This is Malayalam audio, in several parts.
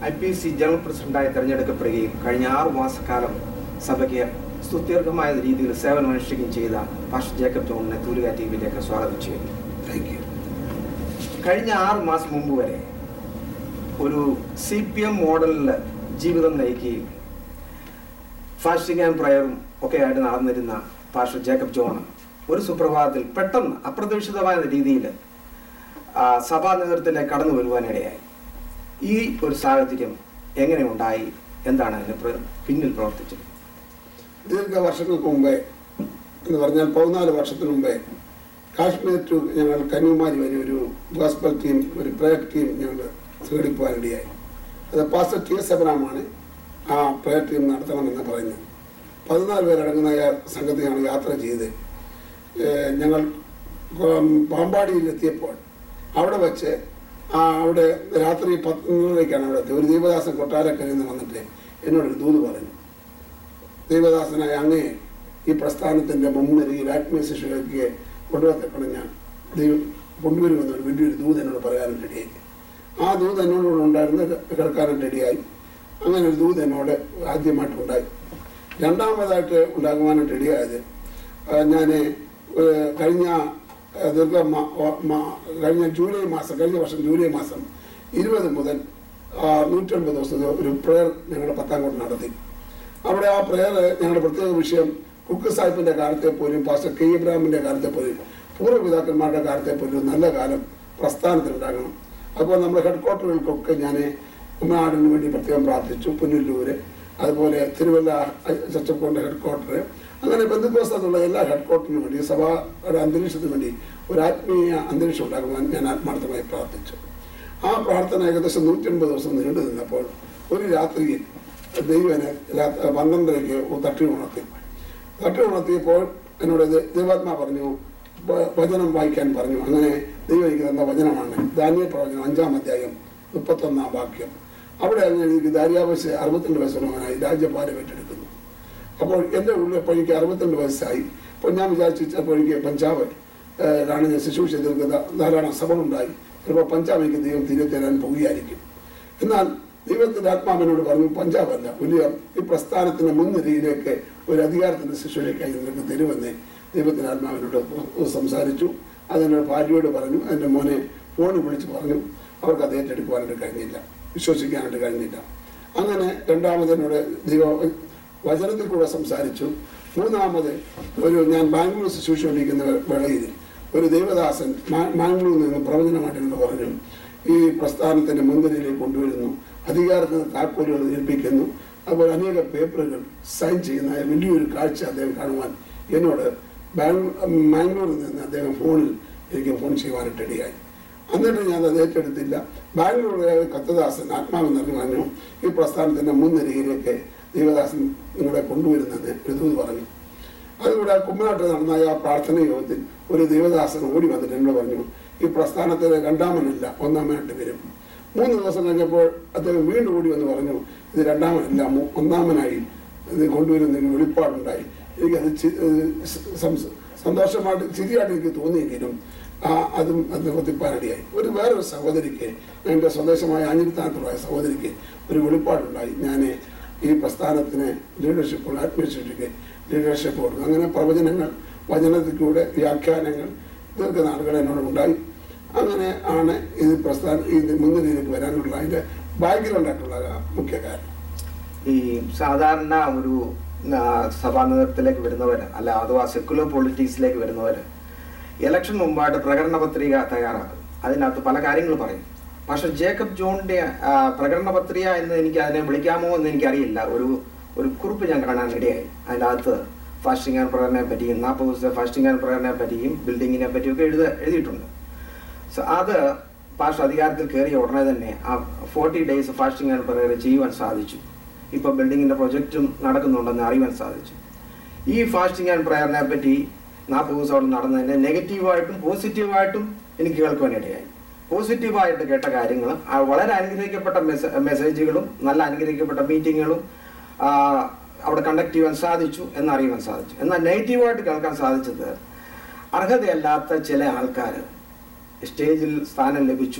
ഐ പി സി ജനറൽ പ്രസിഡന്റായി തെരഞ്ഞെടുക്കപ്പെടുകയും കഴിഞ്ഞ ആറു മാസക്കാലം സഭയ്ക്ക് സുദീർഘമായ രീതിയിൽ സേവനമനുഷ്ഠിക്കുകയും ചെയ്ത പാസ്റ്റർ ജേക്കബ് ജോണിനെ തൂലിക ടി വിയിലേക്ക് സ്വാഗതം ചെയ്യുന്നു താങ്ക് യു കഴിഞ്ഞ ആറ് മാസം മുമ്പ് വരെ ഒരു സി പി എം മോഡലിൽ ജീവിതം നയിക്കുകയും ഫാസ്റ്റിംഗ് ആൻഡ് പ്രയറും ഒക്കെ ആയിട്ട് നടന്നിരുന്ന പാസ്റ്റർ ജേക്കബ് ജോൺ ഒരു സുപ്രഭാതത്തിൽ പെട്ടെന്ന് അപ്രതീക്ഷിതമായ രീതിയിൽ സഭാ നേതൃത്വത്തിലേക്ക് കടന്നു വരുവാനിടയായി ഈ ഒരു സാഹചര്യം എങ്ങനെ ഉണ്ടായി എന്താണ് അതിന് പ്ര- പിന്നിൽ പ്രവർത്തിച്ചത് ദീർഘ വർഷങ്ങൾക്ക് മുമ്പേ എന്ന് പറഞ്ഞാൽ പതിനാല് വർഷത്തിന് മുമ്പേ കാശ്മീർ ടു ഞങ്ങൾ കന്യാകുമാരി വരെ ഒരു ഗോസ്ബൽ ടീം ഒരു പ്രയർ ടീം ഞങ്ങൾ സംഘടിപ്പിക്കാനിടയായി അത് പാസ്റ്റർ ടി എസ് എബ്രാമാണ് ആ പ്രയർ ടീം നടത്തണമെന്ന് പറയുന്നത് പതിനാല് പേരടങ്ങുന്ന യാ- സംഘത്തെയാണ് യാത്ര ചെയ്ത് ഏഹ് ഞങ്ങൾ കൊ- പാമ്പാടിയിലെത്തിയപ്പോൾ അവിടെ വെച്ച് ആ അവിടെ രാത്രി പത്തിനൂറിലേക്കാണ് അവിടെ എത്തിയത്. ഒരു ദീപദാസൻ കൊട്ടാരക്കരയിൽ നിന്ന് വന്നിട്ട് എന്നോടൊരു ദൂത് പറഞ്ഞു ദൈവദാസനായ അങ്ങയെ ഈ പ്രസ്ഥാനത്തിന്റെ മുൻനിരയിൽ ആത്മീയ ശിശുവിലേക്ക് കൊണ്ടുവത്തക്കണം ഞാൻ ദൈവം കൊണ്ടുവരുമെന്ന് ഒരു വലിയൊരു ദൂത് എന്നോട് പറയാനും റെഡിയായി ആ ദൂത് എന്നോട് ഉണ്ടായിരുന്ന കേൾക്കാനും റെഡിയായി അങ്ങനെ ഒരു ദൂത് എന്നോട് ആദ്യമായിട്ടുണ്ടായി രണ്ടാമതായിട്ട് ഉണ്ടാകുവാനും റെഡിയായത് ഞാൻ കഴിഞ്ഞ ആ, ദീർഘ മ- ഓ- മ- കഴിഞ്ഞ ജൂലൈ മാസം കഴിഞ്ഞ വർഷം ജൂലൈ മാസം ഇരുപത് മുതൽ ആ, നൂറ്റൻപത് ദിവസത്തെ ഒരു പ്രയർ ഞങ്ങളുടെ പത്താം കോട്ട് നടത്തി അവിടെ ആ പ്രയർ ഞങ്ങളുടെ പ്രത്യേക വിഷയം കുക്ക് സാഹിബിന്റെ കാലത്തെ പോലും പാസ്റ്റർ കെ ഇബ്രാഹിമിന്റെ കാലത്തെ പോലും പൂർവ്വപിതാക്കന്മാരുടെ കാലത്തെ പോലും നല്ല കാലം പ്രസ്ഥാനത്തിലുണ്ടാകണം അപ്പോൾ നമ്മുടെ ഹെഡ് ക്വാർട്ടറുകൾക്കൊക്കെ ഞാൻ ഉമ്മനാടിന് വേണ്ടി പ്രത്യേകം പ്രാർത്ഥിച്ചു പുനലൂര് അതുപോലെ തിരുവല്ല ചച്ചക്കോണ്ട ഹെഡ് ക്വാർട്ടർ അങ്ങനെ ബന്ധുക്കോസ്തുള്ള എല്ലാ ഹെഡ് ക്വാർട്ടറിനും വേണ്ടി സഭയുടെ അന്തരീക്ഷത്തിന് വേണ്ടി ഒരു ആത്മീയ അന്തരീക്ഷം ഉണ്ടാകുവാൻ ഞാൻ ആത്മാർത്ഥമായി പ്രാർത്ഥിച്ചു ആ പ്രാർത്ഥന ഏകദേശം നൂറ്റൻപത് ദിവസം നീണ്ടു നിന്നപ്പോൾ ഒരു രാത്രിയിൽ ദൈവനെ രാത്രി പന്ത്രണ്ടരയ്ക്ക് തട്ടി ഉണർത്തി തട്ടി ഉണർത്തിയപ്പോൾ എന്നോട് ദൈ- ദൈവാത്മാ പറഞ്ഞു വ- വചനം വായിക്കാൻ പറഞ്ഞു അങ്ങനെ ദൈവം എനിക്ക് തന്ന വചനമാണ് ധാന്യ പ്രവചനം അഞ്ചാം അധ്യായം മുപ്പത്തൊന്നാം വാക്യം അവിടെ അങ്ങനെ എനിക്ക് ദാര്യാവശ്യ അറുപത്തിരണ്ട് വയസ്സുള്ളവനായി രാജ്യഭാരം ഏറ്റെടുക്കുന്നു അപ്പോൾ എൻ്റെ ഉള്ളിൽ അപ്പോൾ എനിക്ക് അറുപത്തിരണ്ട് വയസ്സായി അപ്പോൾ ഞാൻ വിചാരിച്ചു അപ്പോൾ എനിക്ക് പഞ്ചാബ് ഏഹ്, ലാണ് ഞാൻ ശുശ്രൂഷ തീർക്കുന്ന ധാരാളം സഭകളുണ്ടായി ചിലപ്പോൾ പഞ്ചാബിലേക്ക് ദൈവം തിരികെ തരാൻ പോവുകയായിരിക്കും എന്നാൽ ദൈവത്തിന്റെ ആത്മാവിനോട് പറഞ്ഞു പഞ്ചാബല്ല വലിയ ഈ പ്രസ്ഥാനത്തിന്റെ മുൻനിരയിലേക്ക് ഒരു അധികാരത്തിന്റെ ശിശുവിലേക്കായി നിനക്ക് തരുമെന്ന് ദൈവത്തിന്റെ ആത്മാവിനോട് സംസാരിച്ചു അതെന്നോട് ഭാര്യയോട് പറഞ്ഞു എൻ്റെ മോനെ ഫോണിൽ വിളിച്ച് പറഞ്ഞു അവർക്ക് അത് ഏറ്റെടുക്കുവാനായിട്ട് കഴിഞ്ഞില്ല വിശ്വസിക്കാനായിട്ട് കഴിഞ്ഞില്ല അങ്ങനെ രണ്ടാമതിനോട് ദൈവ വചനത്തിൽ കൂടെ സംസാരിച്ചു മൂന്നാമത് ഒരു ഞാൻ ബാംഗ്ലൂർ ശുശ്രൂഷിക്കൊണ്ടിരിക്കുന്ന വേളയിൽ ഒരു ദേവദാസൻ മാ- മാംഗ്ലൂരിൽ നിന്ന് പ്രവചനമായിട്ട് എന്നോട് പറഞ്ഞു ഈ പ്രസ്ഥാനത്തിന്റെ മുൻനിരയിലേക്ക് കൊണ്ടുവരുന്നു അധികാരത്തിന് താക്കോലുകൾ ഏൽപ്പിക്കുന്നു അതുപോലെ അനേക പേപ്പറുകൾ സൈൻ ചെയ്യുന്ന വലിയൊരു കാഴ്ച അദ്ദേഹം കാണുവാൻ എന്നോട് ബാംഗ്ലൂർ മാംഗ്ലൂരിൽ നിന്ന് അദ്ദേഹം ഫോണിൽ എനിക്ക് ഫോൺ ചെയ്യുവാനായിട്ട് ഇടയായി എന്നിട്ട് ഞാൻ അത് ഏറ്റെടുത്തില്ല ബാംഗ്ലൂരിലെ കത്തദാസൻ ആത്മാവ് നിറഞ്ഞു പറഞ്ഞു ഈ പ്രസ്ഥാനത്തിന്റെ മുൻനിരയിലേക്ക് ദേവദാസൻ നിങ്ങളെ കൊണ്ടുവരുന്നത് എഴുതുമെന്ന് പറഞ്ഞു അതുകൂടെ കുമ്മനാട്ട് നടന്ന ആ പ്രാർത്ഥന യോഗത്തിൽ ഒരു ദേവദാസൻ ഓടി വന്നിട്ട് എന്നോട് പറഞ്ഞു ഈ പ്രസ്ഥാനത്തിൽ രണ്ടാമനല്ല ഒന്നാമനായിട്ട് വരും മൂന്ന് ദിവസം കഴിഞ്ഞപ്പോൾ അദ്ദേഹം വീണ്ടും ഓടി വന്ന് പറഞ്ഞു ഇത് രണ്ടാമനല്ല മൂ- ഒന്നാമനായി ഇത് കൊണ്ടുവരുന്നതിന് വെളിപ്പാടുണ്ടായി എനിക്കത് ചി- ഏഹ് സ- സംസ്- സന്തോഷമായിട്ട് ചിരിയായിട്ട് എനിക്ക് തോന്നിയെങ്കിലും ആ അതും അത് നിവർത്തിപ്പാനടിയായി ഒരു വേറൊരു സഹോദരിക്ക് എൻ്റെ സ്വദേശമായ ആഞ്ഞിരിത്താനത്തുള്ള സഹോദരിക്ക് ഒരു വെളിപ്പാടുണ്ടായി ഞാൻ ഈ പ്രസ്ഥാനത്തിന് ലീഡർഷിപ്പ് ആത്മീയശിക്ഷയ്ക്ക് ലീഡർഷിപ്പ് കൊടുക്കും അങ്ങനെ പ്രവചനങ്ങൾ വചനത്തിലൂടെ വ്യാഖ്യാനങ്ങൾ ദീർഘനാളുകൾ എന്നോട് ഉണ്ടായി അങ്ങനെ ആണ് ഇത് പ്രസ്ഥാന ഇത് മുൻനിരയിലേക്ക് വരാനുള്ള അതിൻ്റെ ബാക്കിലുണ്ടായിട്ടുള്ള മുഖ്യ കാരണം ഈ സാധാരണ ഒരു ആ, സഭാ നേതൃത്വത്തിലേക്ക് വരുന്നവർ അല്ല അഥവാ സെക്കുലർ പൊളിറ്റിക്സിലേക്ക് വരുന്നവർ ഇലക്ഷൻ മുമ്പായിട്ട് പ്രകടന പത്രിക തയ്യാറാക്കും അതിനകത്ത് പല കാര്യങ്ങൾ പറയും പക്ഷെ ജേക്കബ് ജോണിന്റെ ആ, പ്രകടന പത്രിക എന്ന് എനിക്ക് അതിനെ വിളിക്കാമോ എന്ന് എനിക്കറിയില്ല ഒരു ഒരു കുറിപ്പ് ഞാൻ കാണാൻ ഇടയായി അതിൻ്റെ അകത്ത് ഫാസ്റ്റിംഗ് ആൻഡ് പ്രയറിനെ പറ്റിയും നാൽപ്പത് ദിവസത്തെ ഫാസ്റ്റിംഗ് ആൻഡ് പ്രയറിനെ പറ്റിയും ബിൽഡിങ്ങിനെ പറ്റിയൊക്കെ എഴുത എഴുതിയിട്ടുണ്ട് സോ അത് പാഷ അധികാരത്തിൽ കയറിയ ഉടനെ തന്നെ ആ forty days fasting and prayer ചെയ്യുവാൻ സാധിച്ചു ഇപ്പോൾ ബിൽഡിങ്ങിൻ്റെ പ്രൊജക്റ്റും നടക്കുന്നുണ്ടെന്ന് അറിയുവാൻ സാധിച്ചു ഈ ഫാസ്റ്റിംഗ് ആൻഡ് പ്രയറിനെ പറ്റി നാൽപ്പത് ദിവസം അവിടെ നടന്നതിനെ നെഗറ്റീവായിട്ടും പോസിറ്റീവായിട്ടും എനിക്ക് കേൾക്കുവാനിടയായി പോസിറ്റീവായിട്ട് കേട്ട കാര്യങ്ങൾ ആ വളരെ അനുഗ്രഹിക്കപ്പെട്ട മെസ്സ മെസ്സേജുകളും നല്ല അനുഗ്രഹിക്കപ്പെട്ട മീറ്റിങ്ങുകളും ആ, അവിടെ കണ്ടക്ട് ചെയ്യാൻ സാധിച്ചു എന്നറിയുവാൻ സാധിച്ചു എന്നാൽ നെഗറ്റീവായിട്ട് കേൾക്കാൻ സാധിച്ചത് അർഹതയല്ലാത്ത ചില ആൾക്കാർ സ്റ്റേജിൽ സ്ഥാനം ലഭിച്ചു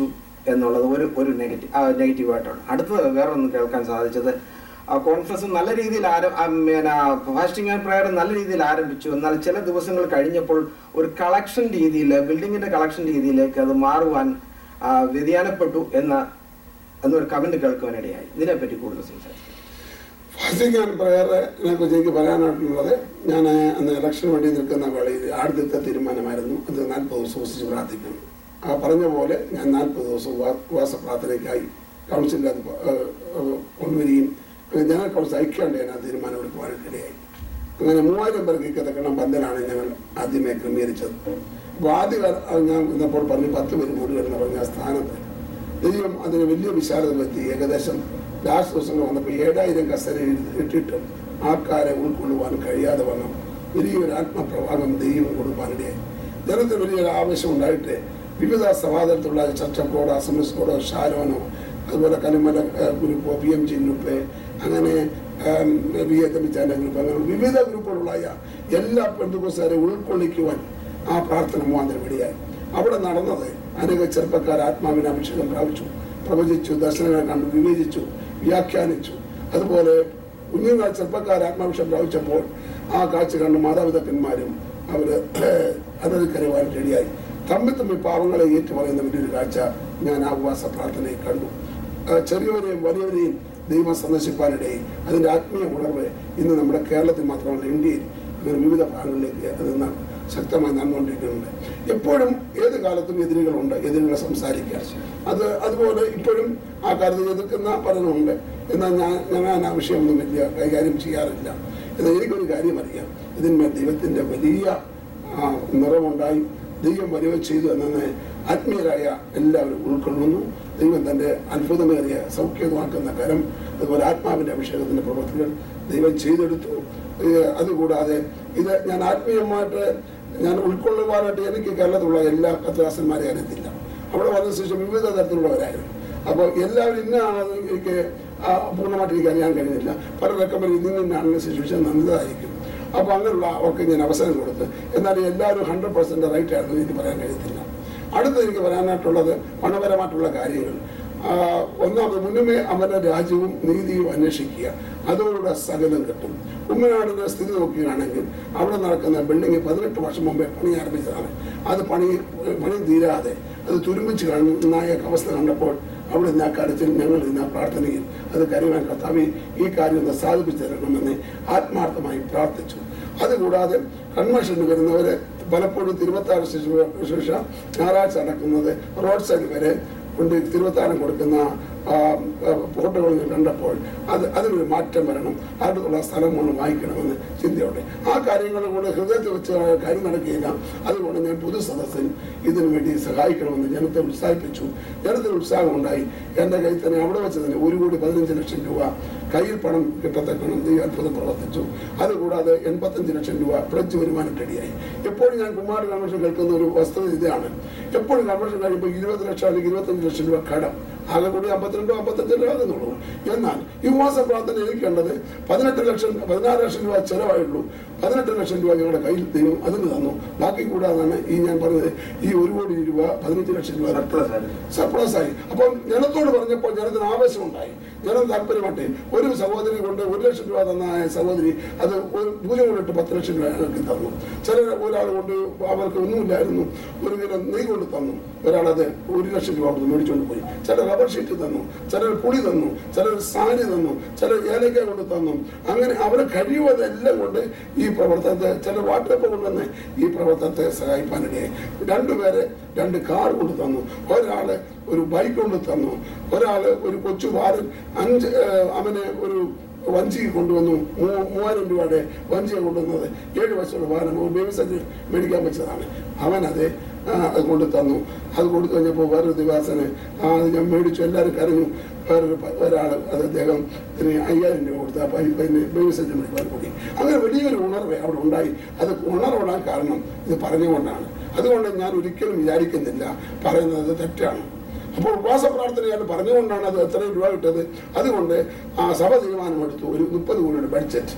എന്നുള്ളത് ഒരു ഒരു നെഗറ്റീവ് നെഗറ്റീവായിട്ടാണ് അടുത്തത് വേറൊന്ന് കേൾക്കാൻ സാധിച്ചത് ആ കോൺഫറൻസ് നല്ല രീതിയിൽ ആരം ആ, പിന്നെ ഫാസ്റ്റിംഗ് ആൻഡ് പ്രയർ നല്ല രീതിയിൽ ആരംഭിച്ചു എന്നാൽ ചില ദിവസങ്ങൾ കഴിഞ്ഞപ്പോൾ ഒരു കളക്ഷൻ രീതിയിൽ ബിൽഡിങ്ങിന്റെ കളക്ഷൻ രീതിയിലേക്ക് അത് മാറുവാൻ ആ, വ്യതിയാനപ്പെട്ടു എന്ന എന്നൊരു കമന്റ് കേൾക്കുവാനിടയായി ഇതിനെപ്പറ്റി കൂടുതൽ സംസാരിക്കും ഫാസ്റ്റിംഗ് ആൻഡ് പ്രയറിനെ കുറിച്ച് എനിക്ക് പറയാനായിട്ടുള്ളത് ഞാൻ അന്ന് ഇലക്ഷന് വേണ്ടി നിൽക്കുന്ന വേളയിൽ ആദ്യത്തെ തീരുമാനമായിരുന്നു അത് നാൽപ്പത് ദിവസം ഉപസിച്ച് പ്രാർത്ഥിക്കണം ആ പറഞ്ഞ പോലെ ഞാൻ നാൽപ്പത് ദിവസം ഉപവാ- ഉപവാസ പ്രാർത്ഥനയ്ക്കായി കൗൺസിലിൽ അത് പ- ഏഹ് ഏഹ് കൊണ്ടുവരികയും അങ്ങനെ ജനറൽ കൗൺസിൽ ഐക്യാണ്ട് ഞാൻ ആ തീരുമാനം എടുക്കുവാനായിട്ടിടയായി അങ്ങനെ മൂവായിരം പേർക്ക് കിടക്കണം പന്തലാണ് ഞങ്ങൾ ആദ്യമേ ക്രമീകരിച്ചത് അപ്പോൾ ആദ്യ കാല- അത് ഞാൻ ഇന്നപ്പോൾ പറഞ്ഞു പത്ത് പേര് കൂടി വരുന്ന പറഞ്ഞ ആ സ്ഥാനത്ത് ദൈവം അതിന് വലിയ വിശാലത വരുത്തി ഏകദേശം ലാസ്റ്റ് ദിവസങ്ങൾ വന്നപ്പോൾ ഏഴായിരം കസര ഇട്ടിട്ടും ആൾക്കാരെ ഉൾക്കൊള്ളുവാൻ കഴിയാതെ വന്നു വലിയൊരു ആത്മപ്രവാഹം ദൈവം കൊടുക്കാനിടയായി ജനത്തിന് വലിയൊരു ആവശ്യം ഉണ്ടായിട്ട് വിവിധ സമാധാനത്തിലുള്ള ചർച്ചക്കോട് അസംബ്ലിസ്കോട് ഷാരോനോ അതുപോലെ കലിമല ഏഹ്, group P M G group അങ്ങനെ ഏം, വി എ തമ്മിച്ചാൻ്റെ ഗ്രൂപ്പ് അങ്ങനെ വിവിധ ഗ്രൂപ്പുകളായ എല്ലാ പെൺകുസാരെ ഉൾക്കൊള്ളിക്കുവാൻ ആ പ്രാർത്ഥന മുഖാന്തരം വഴിയായി അവിടെ നടന്നത് അനേക ചെറുപ്പക്കാർ ആത്മാവിന് അഭിഷേകം പ്രാപിച്ചു പ്രവചിച്ചു ദർശനങ്ങൾ കണ്ടു വിവേചിച്ചു വ്യാഖ്യാനിച്ചു അതുപോലെ കുഞ്ഞുങ്ങൾ ചെറുപ്പക്കാർ ആത്മാഭിഷേകം പ്രാപിച്ചപ്പോൾ ആ കാഴ്ച കണ്ട് മാതാപിതാക്കന്മാരും അവർ അതത് കരുവാൻ റെഡിയായി തമ്മിൽ തമ്മിൽ പാവങ്ങളെ ഏറ്റുപറയുന്ന വലിയൊരു കാഴ്ച ഞാൻ ആ ഉപവാസ പ്രാർത്ഥനയിൽ കണ്ടു ആ ചെറിയവരെയും വലിയവരെയും ദൈവം സന്ദർശിക്കാനിടയിൽ അതിൻ്റെ ആത്മീയ ഉണർവ് ഇന്ന് നമ്മുടെ കേരളത്തിൽ മാത്രമല്ല ഇന്ത്യയിൽ അങ്ങനെ വിവിധ ഭാഗങ്ങളിലേക്ക് അത് ന- ശക്തമായി നടന്നുകൊണ്ടിരിക്കുന്നുണ്ട് എപ്പോഴും ഏത് കാലത്തും എതിരുകളുണ്ട് എതിരുകളെ സംസാരിക്കാൻ അത് അതുപോലെ ഇപ്പോഴും ആ കാര്യത്തിൽ എതിർക്കുന്ന പലരുമുണ്ട് എന്നാൽ ഞാൻ ഞാൻ ആ വിഷയമൊന്നും വലിയ കൈകാര്യം ചെയ്യാറില്ല എന്നാൽ എനിക്കൊരു കാര്യം അറിയാം ഇതിന്മേൽ ദൈവത്തിൻ്റെ വലിയ ആ, നിറമുണ്ടായി ദൈവം വരവ് ചെയ്തു എന്നെ ആത്മീയരായ എല്ലാവരും ഉൾക്കൊള്ളുന്നു ദൈവം തൻ്റെ അത്ഭുതമേറിയ സൗഖ്യമാക്കുന്ന കരം അതുപോലെ ആത്മാവിൻ്റെ അഭിഷേകത്തിൻ്റെ പ്രവൃത്തികൾ ദൈവം ചെയ്തെടുത്തു ഇത് അതുകൂടാതെ ഇത് ഞാൻ ആത്മീയമായിട്ട് ഞാൻ ഉൾക്കൊള്ളുവാനായിട്ട് എനിക്ക് കേരളത്തിലുള്ള എല്ലാ കത്തദാസന്മാരെ അറിയത്തില്ല അവിടെ വന്ന ശേഷം വിവിധ തരത്തിലുള്ളവരായിരുന്നു അപ്പോൾ എല്ലാവരും ഇന്നാണെന്ന് എനിക്ക് ആ, പൂർണ്ണമായിട്ട് എനിക്ക് അറിയാൻ കഴിയുന്നില്ല പല റെക്കമെൻഡ് ഇന്നാണെന്ന് ശുശ്രൂഷ നല്ലതായിരിക്കും അപ്പോൾ അങ്ങനെയുള്ള അവർക്ക് ഞാൻ അവസരം കൊടുത്ത് എന്നാൽ എല്ലാവരും ഹൺഡ്രഡ് പെർസെൻറ്റ് റൈറ്റ് ആയിരുന്നു എനിക്ക് പറയാൻ കഴിയത്തില്ല അടുത്ത് എനിക്ക് പറയാനായിട്ടുള്ളത് പണപരമായിട്ടുള്ള കാര്യങ്ങൾ ആ, ഒന്നാമത് മുന്നമേ അവന്റെ രാജ്യവും നീതിയും അന്വേഷിക്കുക അതോടുകൂടെ സകലം കിട്ടും ഉമ്മനാടിന്റെ സ്ഥിതി നോക്കുകയാണെങ്കിൽ അവിടെ നടക്കുന്ന ബിൽഡിംഗ് പതിനെട്ട് വർഷം മുമ്പേ പണി ആരംഭിച്ചതാണ് അത് പണി പണി തീരാതെ അത് തുരുമ്പിച്ച് കാണുന്നായ അവസ്ഥ കണ്ടപ്പോൾ അവിടെ നിന്ന് ആ കാര്യത്തിൽ ഞങ്ങൾ ഇന്ന് ആ പ്രാർത്ഥനയിൽ അത് കരുവാൻ കർത്താവെ ഈ കാര്യം ഒന്ന് സാധിപ്പിച്ചു തരണമെന്ന് ആത്മാർത്ഥമായി പ്രാർത്ഥിച്ചു അതുകൂടാതെ കൺവെൻഷന് വരുന്നവര് പലപ്പോഴും തിരുവത്താറ് ശുശ്രൂഷ ഞായറാഴ്ച നടക്കുന്നത് റോഡ് സൈഡ് വരെ കൊണ്ട് തിരുവത്താനം കൊടുക്കുന്ന ആ, ആ, ഫോട്ടോകൾ ഞാൻ കണ്ടപ്പോൾ അത് അതിനൊരു മാറ്റം വരണം അടുത്തുള്ള സ്ഥലം കൊണ്ട് വാങ്ങിക്കണമെന്ന് ചിന്തയുണ്ട് ആ കാര്യങ്ങൾ കൊണ്ട് ഹൃദയത്തിൽ വെച്ച് കാര്യം നടക്കുകയില്ല അതുകൊണ്ട് ഞാൻ പൊതു സദസ്സിൽ ഇതിനു വേണ്ടി സഹായിക്കണമെന്ന് ജനത്തെ ഉത്സാഹിപ്പിച്ചു ജനത്തിന് ഉത്സാഹം ഉണ്ടായി എൻ്റെ കയ്യിൽ തന്നെ അവിടെ വെച്ച് തന്നെ ഒരു കോടി പതിനഞ്ച് ലക്ഷം രൂപ കയ്യിൽ പണം കിട്ടത്തക്കണം ഈ അത്ഭുതം പ്രവർത്തിച്ചു അതുകൂടാതെ എൺപത്തഞ്ച് ലക്ഷം രൂപ പ്ലജ് വരുമാനം റെഡിയായി എപ്പോഴും ഞാൻ കുമാർ കൺവെൻഷൻ കേൾക്കുന്ന ഒരു വസ്തുത ഇതാണ് എപ്പോഴും കൺവെൻഷൻ കഴിയുമ്പോൾ ഇരുപത് ലക്ഷം അല്ലെങ്കിൽ ഇരുപത്തഞ്ച് ലക്ഷം രൂപ കടം ആകെ കൂടി അമ്പത്തിരണ്ടോ അമ്പത്തഞ്ചോ രൂപ ആകുന്നുള്ളൂ എന്നാൽ ഈ മാസ പ്രാർത്ഥന എനിക്ക് കണ്ടത് പതിനെട്ട് ലക്ഷം പതിനാറ് ലക്ഷം രൂപ ചെലവായുള്ളൂ പതിനെട്ട് ലക്ഷം രൂപ ഞങ്ങളുടെ കയ്യിൽ ദൈവം അതിന് തന്നു ബാക്കി കൂടാതാണ് ഈ ഞാൻ പറഞ്ഞത് ഈ ഒരു കോടി രൂപ പതിനഞ്ച് ലക്ഷം രൂപ Surplus ആയിരുന്നു. സർപ്ലസ് ആയി അപ്പം ജനത്തോട് പറഞ്ഞപ്പോൾ ജനത്തിന് ആവശ്യമുണ്ടായി ജനം താല്പര്യമാട്ടെ ഒരു സഹോദരി കൊണ്ട് ഒരു ലക്ഷം രൂപ തന്ന ആ സഹോദരി അത് ഒരു പൂജ കൊണ്ടിട്ട് പത്ത് ലക്ഷം രൂപ ഞങ്ങൾക്ക് തന്നു ചിലർ ഒരാൾ കൊണ്ട് അവർക്ക് ഒന്നുമില്ലായിരുന്നു ഒരു കിലോ നെയ് കൊണ്ട് തന്നു ഒരാളത് ഒരു ലക്ഷം രൂപ കൊടുത്ത് മേടിച്ചുകൊണ്ട് പോയി ചിലർ റബ്ബർ ഷീറ്റ് തന്നു ചിലർ പുളി തന്നു ചിലർ സാരി തന്നു ചിലർ ഏലക്ക കൊണ്ട് തന്നു അങ്ങനെ അവരെ കഴിയുന്നതെല്ലാം കൊണ്ട് ഈ പ്രവർത്തനത്തെ ചില വാട്ടപ്പ് കൊണ്ടുവന്ന് ഈ പ്രവർത്തനത്തെ സഹായിക്കാനിടയായി രണ്ടുപേരെ രണ്ട് കാർ കൊണ്ട് തന്നു ഒരാള് ഒരു ബൈക്ക് കൊണ്ട് തന്നു ഒരാള് ഒരു കൊച്ചു ബാലൻ അഞ്ച് ഏഹ്, അവന് ഒരു വഞ്ചി കൊണ്ടുവന്നു മൂ- മൂവായിരം രൂപയുടെ വഞ്ചിയെ കൊണ്ടുവന്നത് ഏഴ് വയസ്സുള്ള വാഹനം ബേബിസഞ്ചി മേടിക്കാൻ വെച്ചതാണ് അവനത് ആ, അത് കൊണ്ട് തന്നു അത് കൊടുത്തു കഴിഞ്ഞപ്പോൾ വേറൊരു ദിവാസന് ആ, അത് ഞാൻ മേടിച്ചു എല്ലാവരും കരഞ്ഞു വേറൊരു പ- ഒരാൾ അത് അദ്ദേഹം ഇതിന് അയ്യായിരം രൂപ കൊടുത്ത് ആ പൈ- പിന്നെ ബേബിസഞ്ചി മേടിക്കാൻ കൂടി അങ്ങനെ വലിയൊരു ഉണർവ് അവിടെ ഉണ്ടായി അത് ഉണർവിടാൻ കാരണം ഇത് പറഞ്ഞുകൊണ്ടാണ് അതുകൊണ്ട് ഞാൻ ഒരിക്കലും വിചാരിക്കുന്നില്ല പറയുന്നത് തെറ്റാണ് അപ്പോൾ ഉപവാസ പ്രാർത്ഥനയാണ് പറഞ്ഞുകൊണ്ടാണ് അത് എത്രയും രൂപ കിട്ടത് അതുകൊണ്ട് ആ സഭ തീരുമാനമെടുത്തു ഒരു മുപ്പത് കോടിയുടെ ബഡ്ജറ്റ്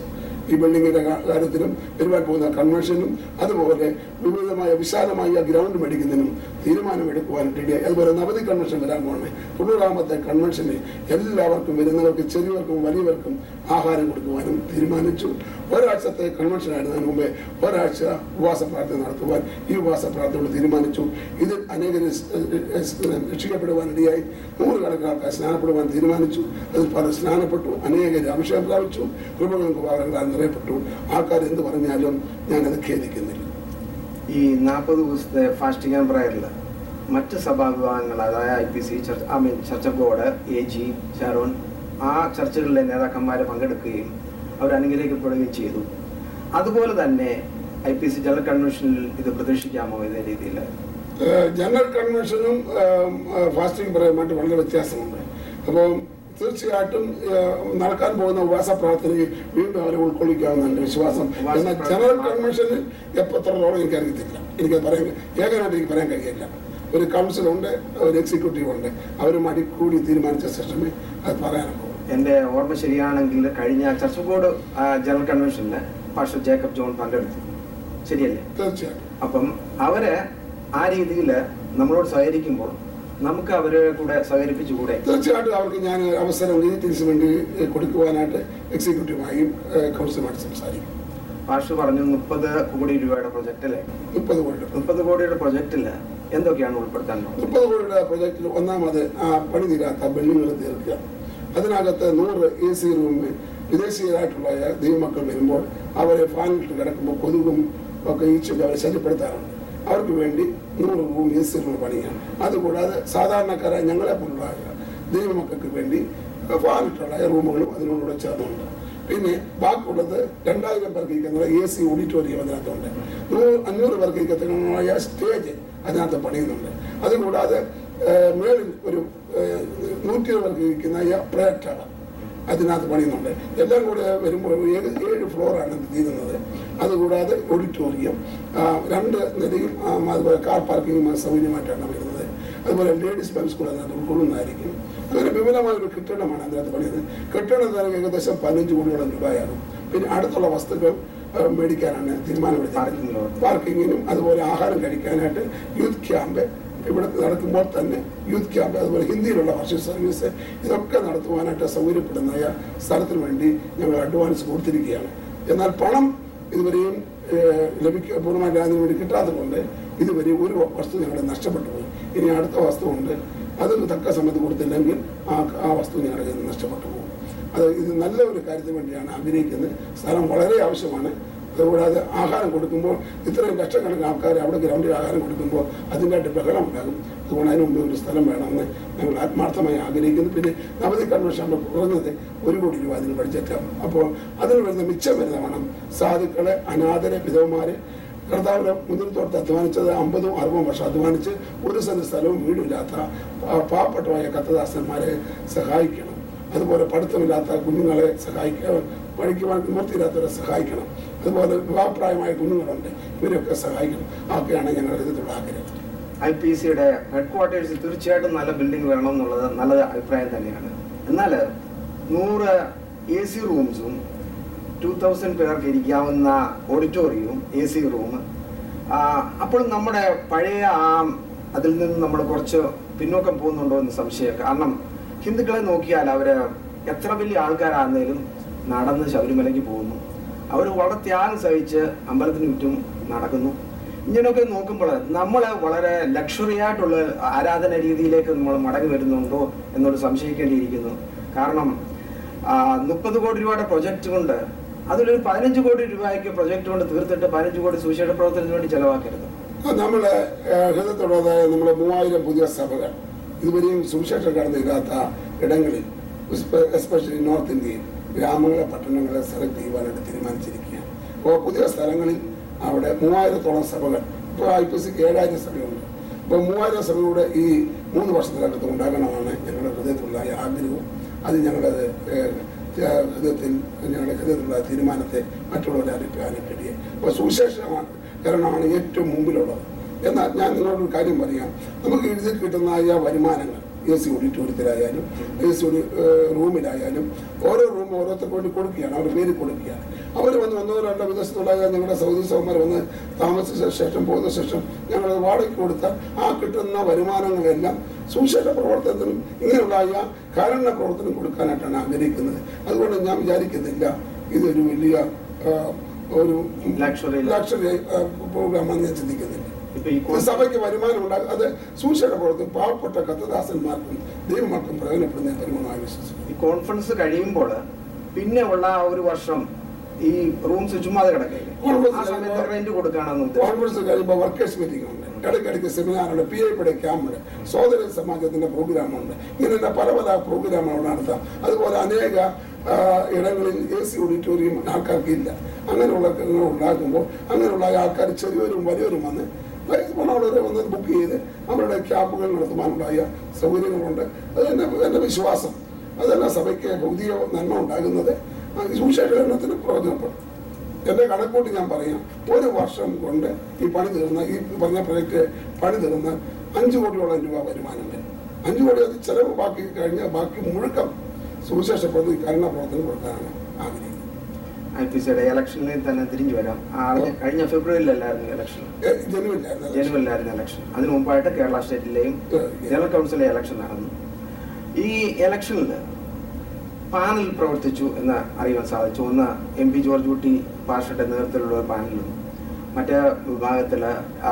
ഈ ബിൽഡിങ്ങിന്റെ കാ- കാര്യത്തിലും വരുവാൻ പോകുന്ന കൺവെൻഷനും അതുപോലെ വിവിധമായ വിശാലമായ ഗ്രൗണ്ട് മേടിക്കുന്നതിനും തീരുമാനമെടുക്കുവാനായിട്ട് ഇടയായി അതുപോലെ നവതി കൺവെൻഷൻ വരാൻ പോകണേ തൊണ്ണൂറാമത്തെ കൺവെൻഷന് എല്ലാവർക്കും വരുന്നവർക്ക് ചെറിയവർക്കും വലിയവർക്കും ആഹാരം കൊടുക്കുവാനും തീരുമാനിച്ചു ഒരാഴ്ചത്തെ കൺവെൻഷൻ ആയിരുന്നു അതിന് മുമ്പേ ഒരാഴ്ച ഉപവാസ പ്രാർത്ഥന നടത്തുവാൻ ഈ ഉപവാസ പ്രാർത്ഥനയോട് തീരുമാനിച്ചു ഇതിൽ അനേകർ രക്ഷിക്കപ്പെടുവാനിടയായി നൂറുകണക്കിന് ആൾക്കാർ സ്നാനപ്പെടുവാൻ തീരുമാനിച്ചു അതിൽ പലർ സ്നാനപ്പെട്ടു അനേകർ അഭിഷേകം പ്രാപിച്ചു കൃപകളും കുപാലങ്ങളാൽ നിറയപ്പെട്ടു ആൾക്കാർ എന്ത് പറഞ്ഞാലും ഞാനത് ഖേദിക്കുന്നില്ല ഈ നാൽപ്പത് ദിവസത്തെ ഫാസ്റ്റിംഗ് ആൻഡ് പ്രയറിൽ മറ്റ് സഭാവിഭാഗങ്ങൾ അതായത് I P C church I mean church of God A G Sharon ആ ചർച്ചുകളിലെ നേതാക്കന്മാരെ പങ്കെടുക്കുകയും അവർ അനുഗ്രഹിക്കപ്പെടുകയും ചെയ്തു അതുപോലെ തന്നെ ഐ പി സി ജനറൽ കൺവെൻഷനിൽ ഇത് പ്രതീക്ഷിക്കാമോ ഇതേ രീതിയിൽ ഏഹ് ജനറൽ കൺവെൻഷനും ഏഹ്, ഏഹ് ഫാസ്റ്റിംഗ് പറയുമായിട്ട് വളരെ വ്യത്യാസമുണ്ട് അപ്പോൾ തീർച്ചയായിട്ടും ഏഹ്, നടക്കാൻ പോകുന്ന ഉപവാസ പ്രാർത്ഥനയെ വീണ്ടും അവരെ ഉൾക്കൊള്ളിക്കാവുന്ന എൻ്റെ വിശ്വാസം ഉപവാസ എന്നാൽ പ്രാർത്ഥന ജനറൽ മാത്രം. കൺവെൻഷനിൽ എത്രത്തോളം എനിക്കറിയത്തില്ല എനിക്ക് പറയാൻ ഏകനായിട്ട് എനിക്ക് പറയാൻ കഴിയില്ല ഒരു കൗൺസിലുണ്ട് ഒരു എക്സിക്യൂട്ടീവ് ഉണ്ട് അവരുമായി കൂടി തീരുമാനിച്ച ശേഷമേ അത് പറയാനൊക്കെ എൻ്റെ ഓർമ്മ ശരിയാണെങ്കിൽ കഴിഞ്ഞ ചർച്ച് ഓഫ് ഗോഡ് ആ, ജനറൽ കൺവെൻഷനിൽ പാസ്റ്റർ ജേക്കബ് ജോൺ പങ്കെടുത്തു ശരിയല്ലേ തീർച്ചയായിട്ടും അപ്പം അവര് ആ രീതിയിൽ നമ്മളോട് സഹകരിക്കുമ്പോൾ നമുക്ക് അവരെ കൂടെ സഹകരിപ്പിച്ചുകൂടെ തീർച്ചയായിട്ടും അവർക്ക് ഞാൻ അവസരം വിസിറ്റിംഗ്സിന് വേണ്ടി ഏഹ്, കൊടുക്കുവാനായിട്ട് എക്സിക്യൂട്ടീവായും ഏഹ്, കൗൺസിലുമായിട്ട് സംസാരിക്കും പാഷ് പറഞ്ഞു മുപ്പത് കോടി രൂപയുടെ പ്രൊജക്റ്റില് മുപ്പത് കോടി രൂപ മുപ്പത് കോടിയുടെ പ്രൊജക്റ്റില് എന്തൊക്കെയാണ് ഉൾപ്പെടുത്താൻ പോകുന്നത് മുപ്പത് കോടിയുടെ പ്രൊജക്റ്റിൽ ഒന്നാമത് ആ പണി തീരാത്ത ബിൽഡിങ്ങുകൾ തീർക്കുക അതിനകത്ത് നൂറ് എ സി റൂമിൽ വിദേശീയരായിട്ടുള്ള ദൈവമക്കൾ വരുമ്പോൾ അവരെ ഫാനിട്ട് കിടക്കുമ്പോൾ കൊതുകും ഒക്കെ ഈച്ചൊക്കെ അവരെ ശല്യപ്പെടുത്താറുണ്ട് അവർക്ക് വേണ്ടി നൂറ് റൂം എ സി റൂം പണിയാണ് അതുകൂടാതെ സാധാരണക്കാരായ ഞങ്ങളെ പോലുള്ള ദൈവമക്കൾക്ക് വേണ്ടി ഫാനിട്ടുള്ള റൂമുകളും അതിനോടുകൂടെ ചേർന്നുണ്ട് പിന്നെ ബാക്കിയുള്ളത് രണ്ടായിരം പേർക്ക് ഇരിക്കുന്ന എ സി ഓഡിറ്റോറിയം അതിനകത്തുണ്ട് നൂറ് അഞ്ഞൂറ് പേർക്ക് ഇരിക്കുന്ന സ്റ്റേജ് അതിനകത്ത് പണിയുന്നുണ്ട് അതുകൂടാതെ ഏഹ്, മേളിൽ ഒരു ഏഹ്, നൂറ്റി പേർക്ക് ഇരിക്കുന്ന പ്രയർ ടവർ അതിനകത്ത് പണിയുന്നുണ്ട് എല്ലാം കൂടെ വരുമ്പോൾ ഏഴ് ഏഴ് ഫ്ലോറാണ് ഇത് തീരുന്നത് അതുകൂടാതെ ഓഡിറ്റോറിയം ആ, രണ്ട് നിലയും ആ, അതുപോലെ കാർ പാർക്കിംഗ് സൗകര്യമായിട്ടാണ് വരുന്നത് അതുപോലെ ലേഡീസ് പബ്സ് കൂടെ അതിനകത്ത് ഉൾക്കൊള്ളുന്നതായിരിക്കും അങ്ങനെ വിപുലമായ ഒരു കെട്ടിടമാണ് അതിനകത്ത് പണിയുന്നത് കെട്ടിടം തന്നെ ഏകദേശം പതിനഞ്ച് കോടിയോളം രൂപയാകും പിന്നെ അടുത്തുള്ള വസ്തുക്കൾ ആ, മേടിക്കാനാണ് തീരുമാനമെടുത്തത് Parking lot. പാർക്കിങ്ങിനും അതുപോലെ ആഹാരം കഴിക്കാനായിട്ട് യൂത്ത് ക്യാമ്പ് ഇവിടെ നടക്കുമ്പോൾ തന്നെ യൂത്ത് ക്യാമ്പ് അതുപോലെ ഹിന്ദിയിലുള്ള വർഷിപ്പ് സർവീസ് ഇതൊക്കെ നടത്തുവാനായിട്ട് സൗകര്യപ്പെടുന്ന സ്ഥലത്തിന് വേണ്ടി ഞങ്ങൾ അഡ്വാൻസ് കൊടുത്തിരിക്കുകയാണ് എന്നാൽ പണം ഇതുവരെയും ഏഹ്, ലഭിക്ക പൂർണ്ണമായിട്ട് അതിന് വേണ്ടി കിട്ടാത്തതുകൊണ്ട് ഇതുവരെ ഒരു വസ്തു ഞങ്ങളുടെ നഷ്ടപ്പെട്ടു പോയി ഇനി അടുത്ത വസ്തു ഉണ്ട് അത് തക്ക സമയത്ത് കൊടുത്തില്ലെങ്കിൽ ആ ആ വസ്തു ഞങ്ങളുടെ കയ്യിൽ നിന്ന് നഷ്ടപ്പെട്ടു പോകും അത് ഇത് നല്ല ഒരു കാര്യത്തിന് വേണ്ടിയാണ് ആഗ്രഹിക്കുന്നത് സ്ഥലം വളരെ ആവശ്യമാണ് അതുകൂടാതെ ആഹാരം കൊടുക്കുമ്പോൾ ഇത്രയും ലക്ഷക്കണക്കിന് ആൾക്കാർ അവിടെ ഗ്രൗണ്ടിൽ ആഹാരം കൊടുക്കുമ്പോൾ അതിൻ്റെയായിട്ട് ബഹളം ഉണ്ടാകും അതുകൊണ്ട് അതിന് മുമ്പ് ഒരു സ്ഥലം വേണമെന്ന് ഞങ്ങൾ ആത്മാർത്ഥമായി ആഗ്രഹിക്കുന്നു പിന്നെ നവതി കൺവെൻഷൻ ആകുമ്പോൾ കുറഞ്ഞത് ഒരു കോടി രൂപ അതിന് ബഡ്ജറ്റാണ് അപ്പോൾ അതിന് വരുന്ന മിച്ചം വരുന്ന പണം സാധുക്കളെ അനാഥരെ വിധവമാരെ കർത്താവിനെ മുതിർത്തോർത്ത് അധ്വാനിച്ചത് അമ്പതും അറുപതും വർഷം അധ്വാനിച്ച് ഒരു സെന്റ് സ്ഥലവും വീടില്ലാത്ത പാ- പാവപ്പെട്ടവരായ കത്തദാസന്മാരെ സഹായിക്കണം അതുപോലെ പഠിത്തമില്ലാത്ത കുഞ്ഞുങ്ങളെ സഹായിക്കുക പഠിക്കുവാൻ നിവൃത്തിയില്ലാത്തവരെ സഹായിക്കണം അതുപോലെ വിവാഹപ്രായമായ കുഞ്ഞുങ്ങളുണ്ട് ഇവരെയൊക്കെ സഹായിക്കണം അതൊക്കെയാണ് ഞങ്ങളുടെ ഇതിലുള്ള ആഗ്രഹം ഐ പി സിയുടെ ഹെഡ് ക്വാർട്ടേഴ്സിൽ തീർച്ചയായിട്ടും നല്ല ബിൽഡിംഗ് വേണം എന്നുള്ളത് നല്ല അഭിപ്രായം തന്നെയാണ് എന്നാൽ നൂറ് എ സി റൂംസും ടു തൗസൻഡ് പേർക്ക് ഇരിക്കാവുന്ന ഓഡിറ്റോറിയവും എ സി റൂം അപ്പോൾ നമ്മുടെ പഴയ ആ അതിൽ നിന്ന് നമ്മൾ കുറച്ച് പിന്നോക്കം പോകുന്നുണ്ടോ എന്ന് സംശയം കാരണം ഹിന്ദുക്കളെ നോക്കിയാൽ അവര് എത്ര വലിയ ആൾക്കാരാണെങ്കിലും നടന്ന് ശബരിമലയ്ക്ക് പോകുന്നു അവർ വളരെ ത്യാഗം സഹിച്ച് അമ്പലത്തിന് ചുറ്റും നടക്കുന്നു ഇങ്ങനെയൊക്കെ നോക്കുമ്പോൾ നമ്മൾ വളരെ ലക്ഷറി ആയിട്ടുള്ള ആരാധന രീതിയിലേക്ക് നമ്മൾ മടങ്ങി വരുന്നുണ്ടോ എന്നോട് സംശയിക്കേണ്ടിയിരിക്കുന്നു കാരണം മുപ്പത് കോടി രൂപയുടെ പ്രൊജക്റ്റ് കൊണ്ട് അതിലൊരു പതിനഞ്ച് കോടി രൂപയ്ക്ക് പ്രൊജക്റ്റ് കൊണ്ട് തീർത്തിട്ട് പതിനഞ്ച് കോടി സുശേഷ പ്രവർത്തനത്തിന് വേണ്ടി ചെലവാക്കരുത് നമ്മളെ ഹൃദയത്തോടായ നമ്മളെ മൂവായിരം പുതിയ സഭകൾ ഇതുവരെയും സുവിശേഷം കടന്നില്ലാത്ത ഇടങ്ങളിൽ എസ്പെഷ്യലി നോർത്ത് ഇന്ത്യയിൽ ഗ്രാമങ്ങളെ പട്ടണങ്ങളെ സെലക്ട് ചെയ്യുവാനായിട്ട് തീരുമാനിച്ചിരിക്കുകയാണ് അപ്പോൾ പുതിയ സ്ഥലങ്ങളിൽ അവിടെ മൂവായിരത്തോളം സഭകൾ ഇപ്പോൾ ഐ പി സിക്ക് ഏഴായിരം സഭയുണ്ട് അപ്പോൾ മൂവായിരം സഭയുടെ ഈ മൂന്ന് വർഷത്തിനകത്ത് ഉണ്ടാകണമെന്നാണ് ഞങ്ങളുടെ ഹൃദയത്തിലുള്ള ഈ ആഗ്രഹവും അത് ഞങ്ങളത് ഏഹ്, ഏഹ്, ഹൃദയത്തിൽ ഞങ്ങളുടെ ഹൃദയത്തിലുള്ള തീരുമാനത്തെ മറ്റുള്ളവരെ അറിയിക്കാനായിട്ട് ഇടയായി അപ്പോൾ സുവിശേഷമാണ് കാരണമാണ് ഏറ്റവും മുമ്പിലുള്ളത് എന്നാൽ ഞാൻ നിങ്ങളോടൊരു കാര്യം പറയാം നമുക്ക് ഇതിൽ കിട്ടുന്ന ഈ വരുമാനങ്ങൾ എ സി ഓഡിറ്റോറിയത്തിലായാലും എ സി റൂമിലായാലും ഓരോ റൂം ഓരോരുത്തർക്ക് വേണ്ടി കൊടുക്കുകയാണ് അവർ പേര് കൊടുക്കുകയാണ് അവർ വന്ന് ഒന്നോ രണ്ടോ വിദേശത്തുള്ള ഞങ്ങളുടെ സൗദി സൗമാർ വന്ന് താമസിച്ച ശേഷം പോകുന്ന ശേഷം ഞങ്ങൾ വാടകയ്ക്ക് കൊടുത്താൽ ആ കിട്ടുന്ന വരുമാനങ്ങളെല്ലാം സുവിശേഷ പ്രവർത്തനത്തിനും ഇങ്ങനെയുള്ള കാരുണ്യ പ്രവർത്തനം കൊടുക്കാനായിട്ടാണ് ആഗ്രഹിക്കുന്നത് അതുകൊണ്ട് ഞാൻ വിചാരിക്കുന്നില്ല ഇതൊരു വലിയ ആ, ഒരു Luxury. ലക്ഷറി പ്രോഗ്രാമാണെന്ന് ഞാൻ ചിന്തിക്കുന്നില്ല ഇപ്പൊ ഈ ഇത് കോൺ- സഭയ്ക്ക് വരുമാനം ഉണ്ടാകും അത് സൂക്ഷിച്ച പ്രവർത്തനം പാവപ്പെട്ട കത്തദാസന്മാർക്കും ദൈവമാർക്കും പ്രയോജനപ്പെടുന്ന പരിഗണമായി വിശ്വസിക്കുന്നു ഈ കോൺഫറൻസ് കഴിയുമ്പോൾ പിന്നെ ഉള്ള ആ ഒരു വർഷം ഈ റൂംസ് ചുമ്മാതെ കിടക്കില്ലേ Conference ആ സമയത്ത് കഴിയുമ്പോൾ- റെന്റ് കൊടുക്കാണെന്ന് ഉദ്ദേശം കോൺഫറൻസ് കഴിയുമ്പോൾ വർക്കേഴ്സ് മീറ്റിംഗ് ഉണ്ട് ഇടയ്ക്കിടയ്ക്ക് സെമിനാറുണ്ട് പി ഐ പിയുടെ ക്യാമ്പുണ്ട് സോദര സമാജത്തിന്റെ പ്രോഗ്രാമുണ്ട് ഇങ്ങനെ പല പല പ്രോഗ്രാമുകൾ നടത്താം അതുപോലെ അനേക ആ, ഇടങ്ങളിൽ എ സി ഓഡിറ്റോറിയം ആൾക്കാർക്ക് ഇല്ല അങ്ങനെയുള്ള കാര്യങ്ങൾ ഉണ്ടാക്കുമ്പോൾ അങ്ങനെയുള്ള ആൾക്കാർ ചെറിയവരും വലിയവരും വന്ന് പണമുള്ളവരെ വന്ന് ബുക്ക് ചെയ്ത് അവരുടെ ക്യാമ്പുകൾ നടത്തുവാനുണ്ടായ സൗകര്യങ്ങളുണ്ട് അത് എൻ്റെ എൻ്റെ വിശ്വാസം അതെല്ലാം സഭയ്ക്ക് ഭൗതിക നന്മ ഉണ്ടാകുന്നത് സുവിശേഷകരണത്തിന് പ്രയോജനപ്പെടും എന്റെ കണക്കൂട്ടി ഞാൻ പറയാം ഒരു വർഷം കൊണ്ട് ഈ പണി തീർന്ന ഈ പറഞ്ഞ പ്രൊജക്ട് പണി തീർന്ന് അഞ്ചു കോടിയോളം രൂപ വരുമാനം വരും അഞ്ചു കോടി അത് ചെലവ് ബാക്കി കഴിഞ്ഞാൽ ബാക്കി മുഴുക്കം സുവിശേഷ പ്രതി കരുണ പ്രവർത്തനം കൊടുക്കാനാണ് ആഗ്രഹിക്കുന്നത് ഐ പി സിയുടെ ഇലക്ഷനിൽ തന്നെ തിരിഞ്ഞു വരാം ആ, കഴിഞ്ഞ ഫെബ്രുവരിയിലല്ലായിരുന്നു ഇലക്ഷൻ ഏ, ജനുവരിയിലായിരുന്നു election. ജനുവരിയിലായിരുന്നു ഇലക്ഷൻ അതിനു മുമ്പായിട്ട് കേരള സ്റ്റേറ്റിലെയും ഏ, ജനറൽ കൗൺസിലെ ഇലക്ഷൻ നടന്നു ഈ ഇലക്ഷനിൽ പാനൽ പ്രവർത്തിച്ചു എന്ന് അറിയാൻ സാധിച്ചു ഒന്ന് എം പി ജോർജ് കുട്ടി പാഷയുടെ നേതൃത്വത്തിലുള്ള ഒരു പാനലും മറ്റേ വിഭാഗത്തിൽ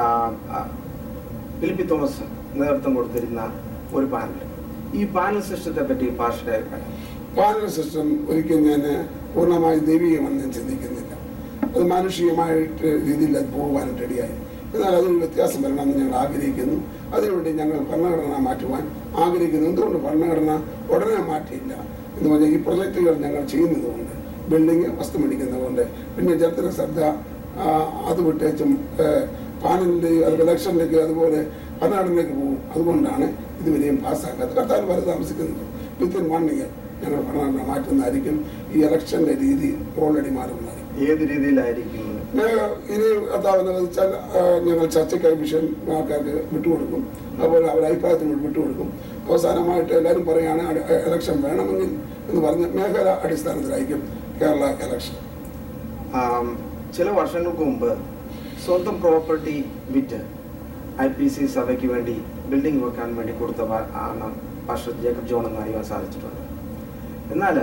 ഫിലിപ്പി തോമസ് നേതൃത്വം കൊടുത്തിരുന്ന ഒരു പാനൽ ഈ പാനൽ സിസ്റ്റത്തെ പറ്റി പാഷയുടെ അഭിപ്രായം പാനൽ സിസ്റ്റം ഒരിക്കലും ഞാൻ പൂർണ്ണമായി ദൈവികമെന്ന് ഞാൻ ചിന്തിക്കുന്നില്ല അത് മാനുഷികമായിട്ട് രീതിയിൽ അത് പോകുവാനായിട്ട് റെഡിയായി എന്നാൽ അതിന് വ്യത്യാസം വരണമെന്ന് ഞങ്ങൾ ആഗ്രഹിക്കുന്നു അതിനുവേണ്ടി ഞങ്ങൾ ഭരണഘടന മാറ്റുവാൻ ആഗ്രഹിക്കുന്നു എന്തുകൊണ്ട് ഭരണഘടന ഉടനെ മാറ്റിയില്ല എന്ന് പറഞ്ഞാൽ ഈ പ്രൊജക്റ്റുകൾ ഞങ്ങൾ ചെയ്യുന്നതുകൊണ്ട് ബിൽഡിംഗ് വസ്തു മേടിക്കുന്നതുകൊണ്ട് പിന്നെ ജനത്തിന് ശ്രദ്ധ ആ, അത് വിട്ടേച്ചും പാനലിലേക്ക് അതുപോലെ ഇലക്ഷനിലേക്ക് അതുപോലെ ഭരണഘടനയിലേക്ക് പോകും അതുകൊണ്ടാണ് ഇതുവരെയും പാസ്സാക്കാത്തത് കർത്താൻ വരെ താമസിക്കുന്നത് വിത്തിൻ വൺ ഇയർ ഞങ്ങൾ ഭരണഘടന മാറ്റുന്നതായിരിക്കും ഈ ഇലക്ഷന്റെ രീതി ഓൾറെഡി മാറുന്നതായിരിക്കും ഏത് രീതിയിലായിരിക്കും ഞങ്ങൾ ഇനി കർത്താവെന്ന് വെച്ചാൽ ആ, ഞങ്ങൾ ചർച്ചയ്ക്കായി വിഷയം ആൾക്കാർക്ക് വിട്ടുകൊടുക്കും അതുപോലെ അവർ അഭിപ്രായത്തിന് വിട്ടുകൊടുക്കും അവസാനമായിട്ട് എല്ലാവരും പറയുകയാണ് ഇലക്ഷൻ വേണമെങ്കിൽ എന്ന് പറഞ്ഞ് മേഖല അടിസ്ഥാനത്തിലായിരിക്കും കേരള ഇലക്ഷൻ ആം, ചില വർഷങ്ങൾക്ക് മുമ്പ് സ്വന്തം പ്രോപ്പർട്ടി വിറ്റ് ഐ പി സി സഭയ്ക്ക് വേണ്ടി ബിൽഡിംഗ് വെക്കാൻ വേണ്ടി കൊടുത്ത വ- ആണ് പാസ്റ്റർ ജേക്കബ് ജോൺ എന്ന് അറിയാൻ സാധിച്ചിട്ടുണ്ട് എന്നാൽ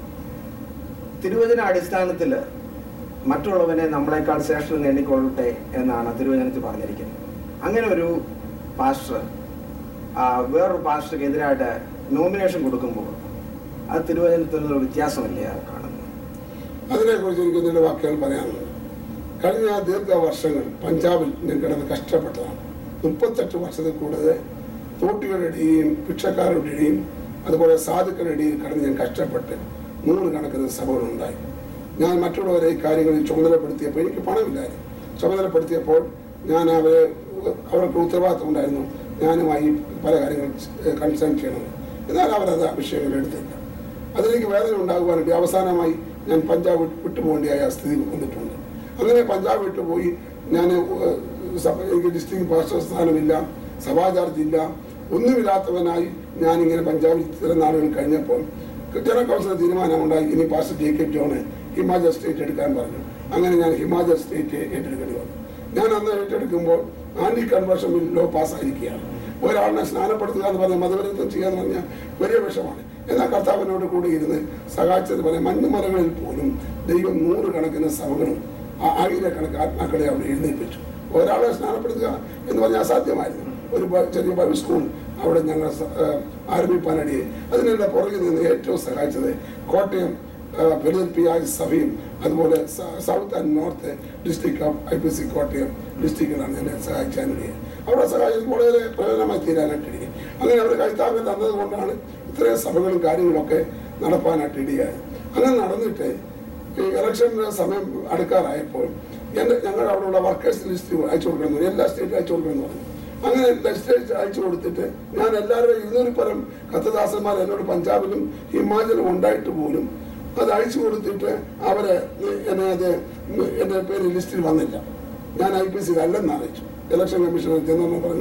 തിരുവചന അടിസ്ഥാനത്തിൽ മറ്റുള്ളവനെ നമ്മളെക്കാൾ ശ്രേഷ്ഠൻ എണ്ണിക്കൊള്ളട്ടെ എന്നാണ് തിരുവചനത്തിൽ പറഞ്ഞിരിക്കുന്നത് അങ്ങനെ ഒരു പാസ്റ്റർ ആ, വേറൊരു പാസ്റ്റർക്ക് എതിരായിട്ട് നോമിനേഷൻ കൊടുക്കുമ്പോൾ അത് തിരുവചനത്തിലുള്ള വ്യത്യാസമല്ലേ അത് കാണുന്നത് അതിനെക്കുറിച്ച് എനിക്ക് ഒന്നിന്റെ വാക്കുകൾ പറയാനുള്ളത് കഴിഞ്ഞ ദീർഘ വർഷങ്ങൾ പഞ്ചാബിൽ ഞാൻ കിടന്ന് കഷ്ടപ്പെട്ടതാണ് മുപ്പത്തെട്ട് വർഷത്തിൽ കൂടുതൽ തോട്ടികളുടെയും ഭിക്ഷക്കാരുടെയും അതുപോലെ സാധുക്കളുടെയും കടന്ന് ഞാൻ കഷ്ടപ്പെട്ട് നൂറുകണക്കിന് സഭകളുണ്ടായി ഞാൻ മറ്റുള്ളവരെ ഈ കാര്യങ്ങളിൽ ചുമതലപ്പെടുത്തിയപ്പോൾ എനിക്ക് പണമില്ലായിരുന്നു ചുമതലപ്പെടുത്തിയപ്പോൾ ഞാൻ അവരെ അവർക്ക് ഉത്തരവാദിത്വം ഉണ്ടായിരുന്നു ഞാനുമായി പല കാര്യങ്ങൾ കൺസേൺ ചെയ്യണം എന്നാൽ അവരത് ആ വിഷയങ്ങൾ എടുത്തില്ല അതിലേക്ക് വേദന ഉണ്ടാകുവാനായിട്ട് അവസാനമായി ഞാൻ പഞ്ചാബ് വിട്ട് വിട്ടുപോകേണ്ടിയായ സ്ഥിതി വന്നിട്ടുണ്ട് അങ്ങനെ പഞ്ചാബ് വിട്ടുപോയി ഞാൻ ഏഹ്, സഭ എനിക്ക് ഡിസ്ട്രിക്ട് പാസ്റ്റർ സ്ഥാനമില്ല സഭാചാർജ് ഇല്ല ഒന്നുമില്ലാത്തവനായി ഞാനിങ്ങനെ പഞ്ചാബിൽ ചില നാളുകൾ കഴിഞ്ഞപ്പോൾ ജനറൽ കൗൺസിൽ തീരുമാനമുണ്ടായി ഇനി pastor J K John Himachal state എടുക്കാൻ പറഞ്ഞു അങ്ങനെ ഞാൻ ഹിമാചൽ സ്റ്റേറ്റ് ഏറ്റെടുക്കേണ്ടി വന്നു ഞാൻ അന്ന് ഏറ്റെടുക്കുമ്പോൾ ആന്റി കൺവേർഷൻ ബിൽ ലോ പാസ്സായിരിക്കുകയാണ് ഒരാളിനെ സ്നാനപ്പെടുത്തുക എന്ന് പറഞ്ഞാൽ മതപരിവർത്തനം ചെയ്യുക എന്ന് പറഞ്ഞാൽ വലിയ വിഷമാണ് എന്നാൽ കർത്താവിനോട് കൂടി ഇരുന്ന് സഹായിച്ചത് പോലെ മഞ്ഞുമലകളിൽ പോലും ദൈവം നൂറുകണക്കിന് സഭകളും ആ- ആയിരക്കണക്കിന് ആത്മാക്കളെ അവിടെ എഴുന്നേൽപ്പിച്ചു ഒരാളെ സ്നാനപ്പെടുത്തുക എന്ന് പറഞ്ഞാൽ അസാധ്യമായിരുന്നു ഒരു ബ- ചെറിയ ബൈബിൾ സ്കൂൾ അവിടെ ഞങ്ങൾ സ- ഏഹ് ആരംഭിക്കാനിടയെ അതിനെല്ലാം പുറകിൽ നിന്ന് ഏറ്റവും സഹായിച്ചത് കോട്ടയം ഫിലിപ്പിയായ സഭയും അതുപോലെ സ- south and north district of I P C Kottayam ഡിസ്ട്രിക്റ്റിലാണ് എന്നെ സഹായിക്കാനിടയെ അവിടെ സഹായിച്ചത് വളരെ പ്രയോജനമായി തീരാനായിട്ടിടയെ അങ്ങനെ അവർ കൈത്താങ്ങ് തന്നത് കൊണ്ടാണ് ഇത്രയും സഭകളും കാര്യങ്ങളൊക്കെ നടപ്പാനായിട്ട് ഇടയായത് അങ്ങനെ നടന്നിട്ട് ഈ ഇലക്ഷൻ്റെ സമയം അടുക്കാറായപ്പോൾ എൻ്റെ ഞങ്ങൾ അവിടെയുള്ള വർക്കേഴ്സ് ലിസ്റ്റ് അയച്ചു കൊടുക്കണം എല്ലാ സ്റ്റേറ്റും അയച്ചു കൊടുക്കണം എന്ന് പറഞ്ഞു അങ്ങനെ ലെജിസ്ലേറ്റ് അയച്ചു കൊടുത്തിട്ട് ഞാൻ എല്ലാവരും ഇരുന്നൂറിൽ പരം കത്തദാസന്മാർ എന്നോട് പഞ്ചാബിലും ഹിമാചലും ഉണ്ടായിട്ട് പോലും അത് അയച്ചു കൊടുത്തിട്ട് അവരെ എന്നെ അത് എൻ്റെ പേര് ലിസ്റ്റിൽ വന്നില്ല ഞാൻ ഐ പി സിയിൽ അല്ലെന്ന് അറിയിച്ചു ഇലക്ഷൻ കമ്മീഷണർ ചെന്നു പറഞ്ഞു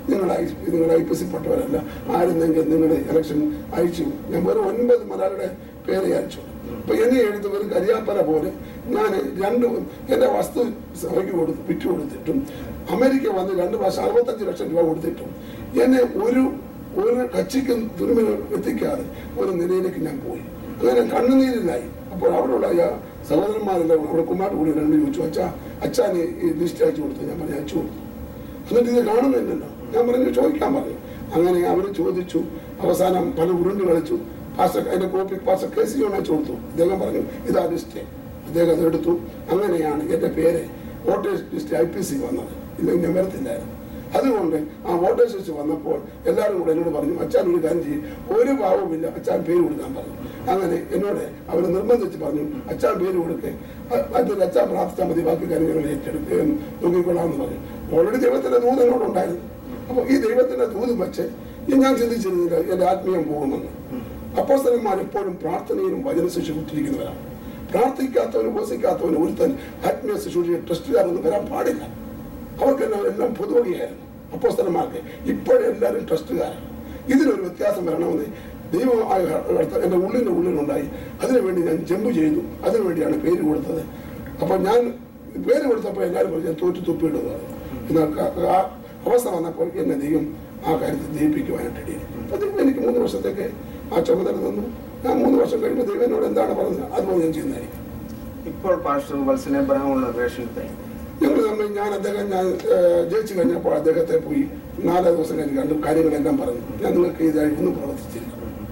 നിങ്ങൾ ഐ നിങ്ങൾ ഐ പി സി പെട്ടവരല്ല ആയിരുന്നെങ്കിൽ നിങ്ങൾ ഇലക്ഷൻ അയച്ചു ഞാൻ വെറും ഒൻപത് മലയാളിയുടെ പേര് അയച്ചു അപ്പൊ എന്നെ എഴുതി ഒരു കരിയാപ്പല പോലെ ഞാൻ രണ്ട് എന്റെ വസ്തു സഭയ്ക്ക് കൊടുത്ത് വിറ്റു കൊടുത്തിട്ടും അമേരിക്ക വന്ന് രണ്ട് പ്രാവശ്യം അറുപത്തഞ്ച് ലക്ഷം രൂപ കൊടുത്തിട്ടും എന്നെ ഒരു ഒരു കച്ചിക്കും തുരുമിന് എത്തിക്കാതെ ഒരു നിലയിലേക്ക് ഞാൻ പോയി അങ്ങനെ കണ്ണുനീരിലായി അപ്പോൾ അവിടെയുള്ള ആ സഹോദരന്മാരെല്ലാം അവിടെ കുമാട്ട് കൂടി രണ്ട് ചോദിച്ചു അച്ഛാ അച്ഛാന് ഈ ലിസ്റ്റ് അയച്ചു കൊടുത്തു ഞാൻ പറഞ്ഞു അയച്ചു കൊടുത്തു എന്നിട്ട് ഇത് കാണുന്നില്ലല്ലോ ഞാൻ പറഞ്ഞു ചോദിക്കാൻ പറഞ്ഞു അങ്ങനെ അവർ ചോദിച്ചു അവസാനം പല ഉരുണ്ട് കളിച്ചു പാസ അതിന്റെ കോപ്പി പാസ കേസ് ചെയ്യാൻ അയച്ചു കൊടുത്തു ഇദ്ദേഹം പറഞ്ഞു ഇതാ ലിസ്റ്റ് അദ്ദേഹം അത് എടുത്തു അങ്ങനെയാണ് എൻ്റെ പേര് voters list I P C വന്നത് ഇല്ലെങ്കിൽ ഞാൻ വരത്തില്ലായിരുന്നു അതുകൊണ്ട് ആ വോട്ടേഴ്സ് ലിസ്റ്റ് വന്നപ്പോൾ എല്ലാവരും കൂടെ എന്നോട് പറഞ്ഞു അച്ഛൻ ഒരു കാര്യം ചെയ്യും ഒരു ഭാവവുമില്ല അച്ഛൻ പേര് കൊടുക്കാൻ പറഞ്ഞു അങ്ങനെ എന്നോട് അവർ നിർബന്ധിച്ച് പറഞ്ഞു അച്ഛൻ പേര് കൊടുക്കേ അതിൽ അച്ഛൻ പ്രാർത്ഥിച്ചാൽ മതി ബാക്കി കാര്യങ്ങൾ ഏറ്റെടുക്കുകയും നോക്കിക്കൊള്ളാമെന്ന് പറഞ്ഞു ഓൾറെഡി ദൈവത്തിന്റെ ദൂത് എന്നോടുണ്ടായിരുന്നു അപ്പോൾ ഈ ദൈവത്തിന്റെ ദൂത് വെച്ച് ഈ ഞാൻ ചിന്തിച്ചിരുന്നില്ല എൻ്റെ ആത്മീയം പോകുമെന്ന് അപ്പോസ്തലന്മാർ എപ്പോഴും പ്രാർത്ഥനയിലും വചന ശുശ്രൂഷിച്ചിരിക്കുന്നവരാണ് പ്രാർത്ഥിക്കാത്തവനും ഉപസിക്കാത്തവനും ഒരുത്തൻ ആത്മീയ ശുശ്രൂഷ ട്രസ്റ്റുകാരൊന്നും വരാൻ പാടില്ല അവർക്കെല്ലാം എല്ലാം പൊതുവകയായിരുന്നു അപ്പോസ്തലന്മാർക്ക് ഇപ്പോഴെല്ലാവരും ട്രസ്റ്റുകാരാണ് ഇതിനൊരു വ്യത്യാസം വരണമെന്ന് ദൈവമായ കർത്താവ് എൻ്റെ ഉള്ളിൻ്റെ ഉള്ളിലുണ്ടായി അതിനുവേണ്ടി ഞാൻ ജമ്പ് ചെയ്തു അതിനുവേണ്ടിയാണ് പേര് കൊടുത്തത് അപ്പോൾ ഞാൻ പേര് കൊടുത്തപ്പോൾ എല്ലാവരും പറഞ്ഞു ഞാൻ തോറ്റു തുപ്പിയിടുന്നത് എന്നാൽ ക- ആ അവസ്ഥ വന്നപ്പോൾ എന്നെ ദൈവം ആ കാര്യത്തിൽ ജയിപ്പിക്കുവാനായിട്ട് ഇടയിൽ അപ്പോൾ ദൈവം എനിക്ക് മൂന്ന് വർഷത്തേക്ക് ആ ചുമതല തന്നു ഞാൻ മൂന്ന് വർഷം കഴിയുമ്പോൾ ദൈവം എന്നോട് എന്താണ് പറഞ്ഞത് അതുപോലെ ഞാൻ ചെയ്യുന്നതായിരിക്കും ഇപ്പോൾ പാസ്റ്റർ വത്സൻ എബ്രഹാമുള്ള റിലേഷനിൽ ഞങ്ങൾ തമ്മിൽ ഞാൻ അദ്ദേഹം ഞാൻ ഏഹ്, ജയിച്ചു കഴിഞ്ഞപ്പോൾ അദ്ദേഹത്തെ പോയി നാല് ദിവസം കഴിഞ്ഞ് കണ്ടു കാര്യങ്ങളെല്ലാം പറഞ്ഞു ഞാൻ നിങ്ങൾക്ക് ഇതായി ഒന്നും പ്രവർത്തിച്ചില്ല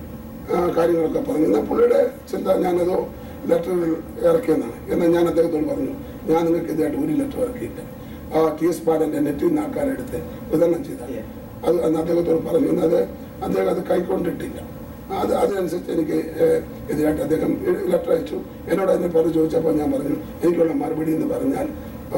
ആ കാര്യങ്ങളൊക്കെ പറഞ്ഞു എന്നാൽ പുള്ളിയുടെ ചിന്ത ഞാനതോ ലെറ്ററിൽ ഇറക്കിയെന്നാണ് എന്നാൽ ഞാൻ അദ്ദേഹത്തോട് പറഞ്ഞു ഞാൻ നിങ്ങൾക്ക് ഇതായിട്ട് ഒരു ലെറ്റർ ഇറക്കിയില്ല ആ ടി എസ് പാലൻ്റെ നെറ്റിൽ നിന്ന് ആൾക്കാരെടുത്ത് വിതരണം ചെയ്താൽ അത് അന്ന് അദ്ദേഹത്തോട് പറഞ്ഞു എന്നത് അദ്ദേഹം അത് കൈക്കൊണ്ടിട്ടില്ല അത് അതിനനുസരിച്ച് എനിക്ക് ഏഹ്, എതിരായിട്ട് അദ്ദേഹം ലെറ്റർ അയച്ചു എന്നോട് അതിനെ പറഞ്ഞു ചോദിച്ചപ്പോൾ ഞാൻ പറഞ്ഞു എനിക്കുള്ള മറുപടി എന്ന് പറഞ്ഞാൽ ആ,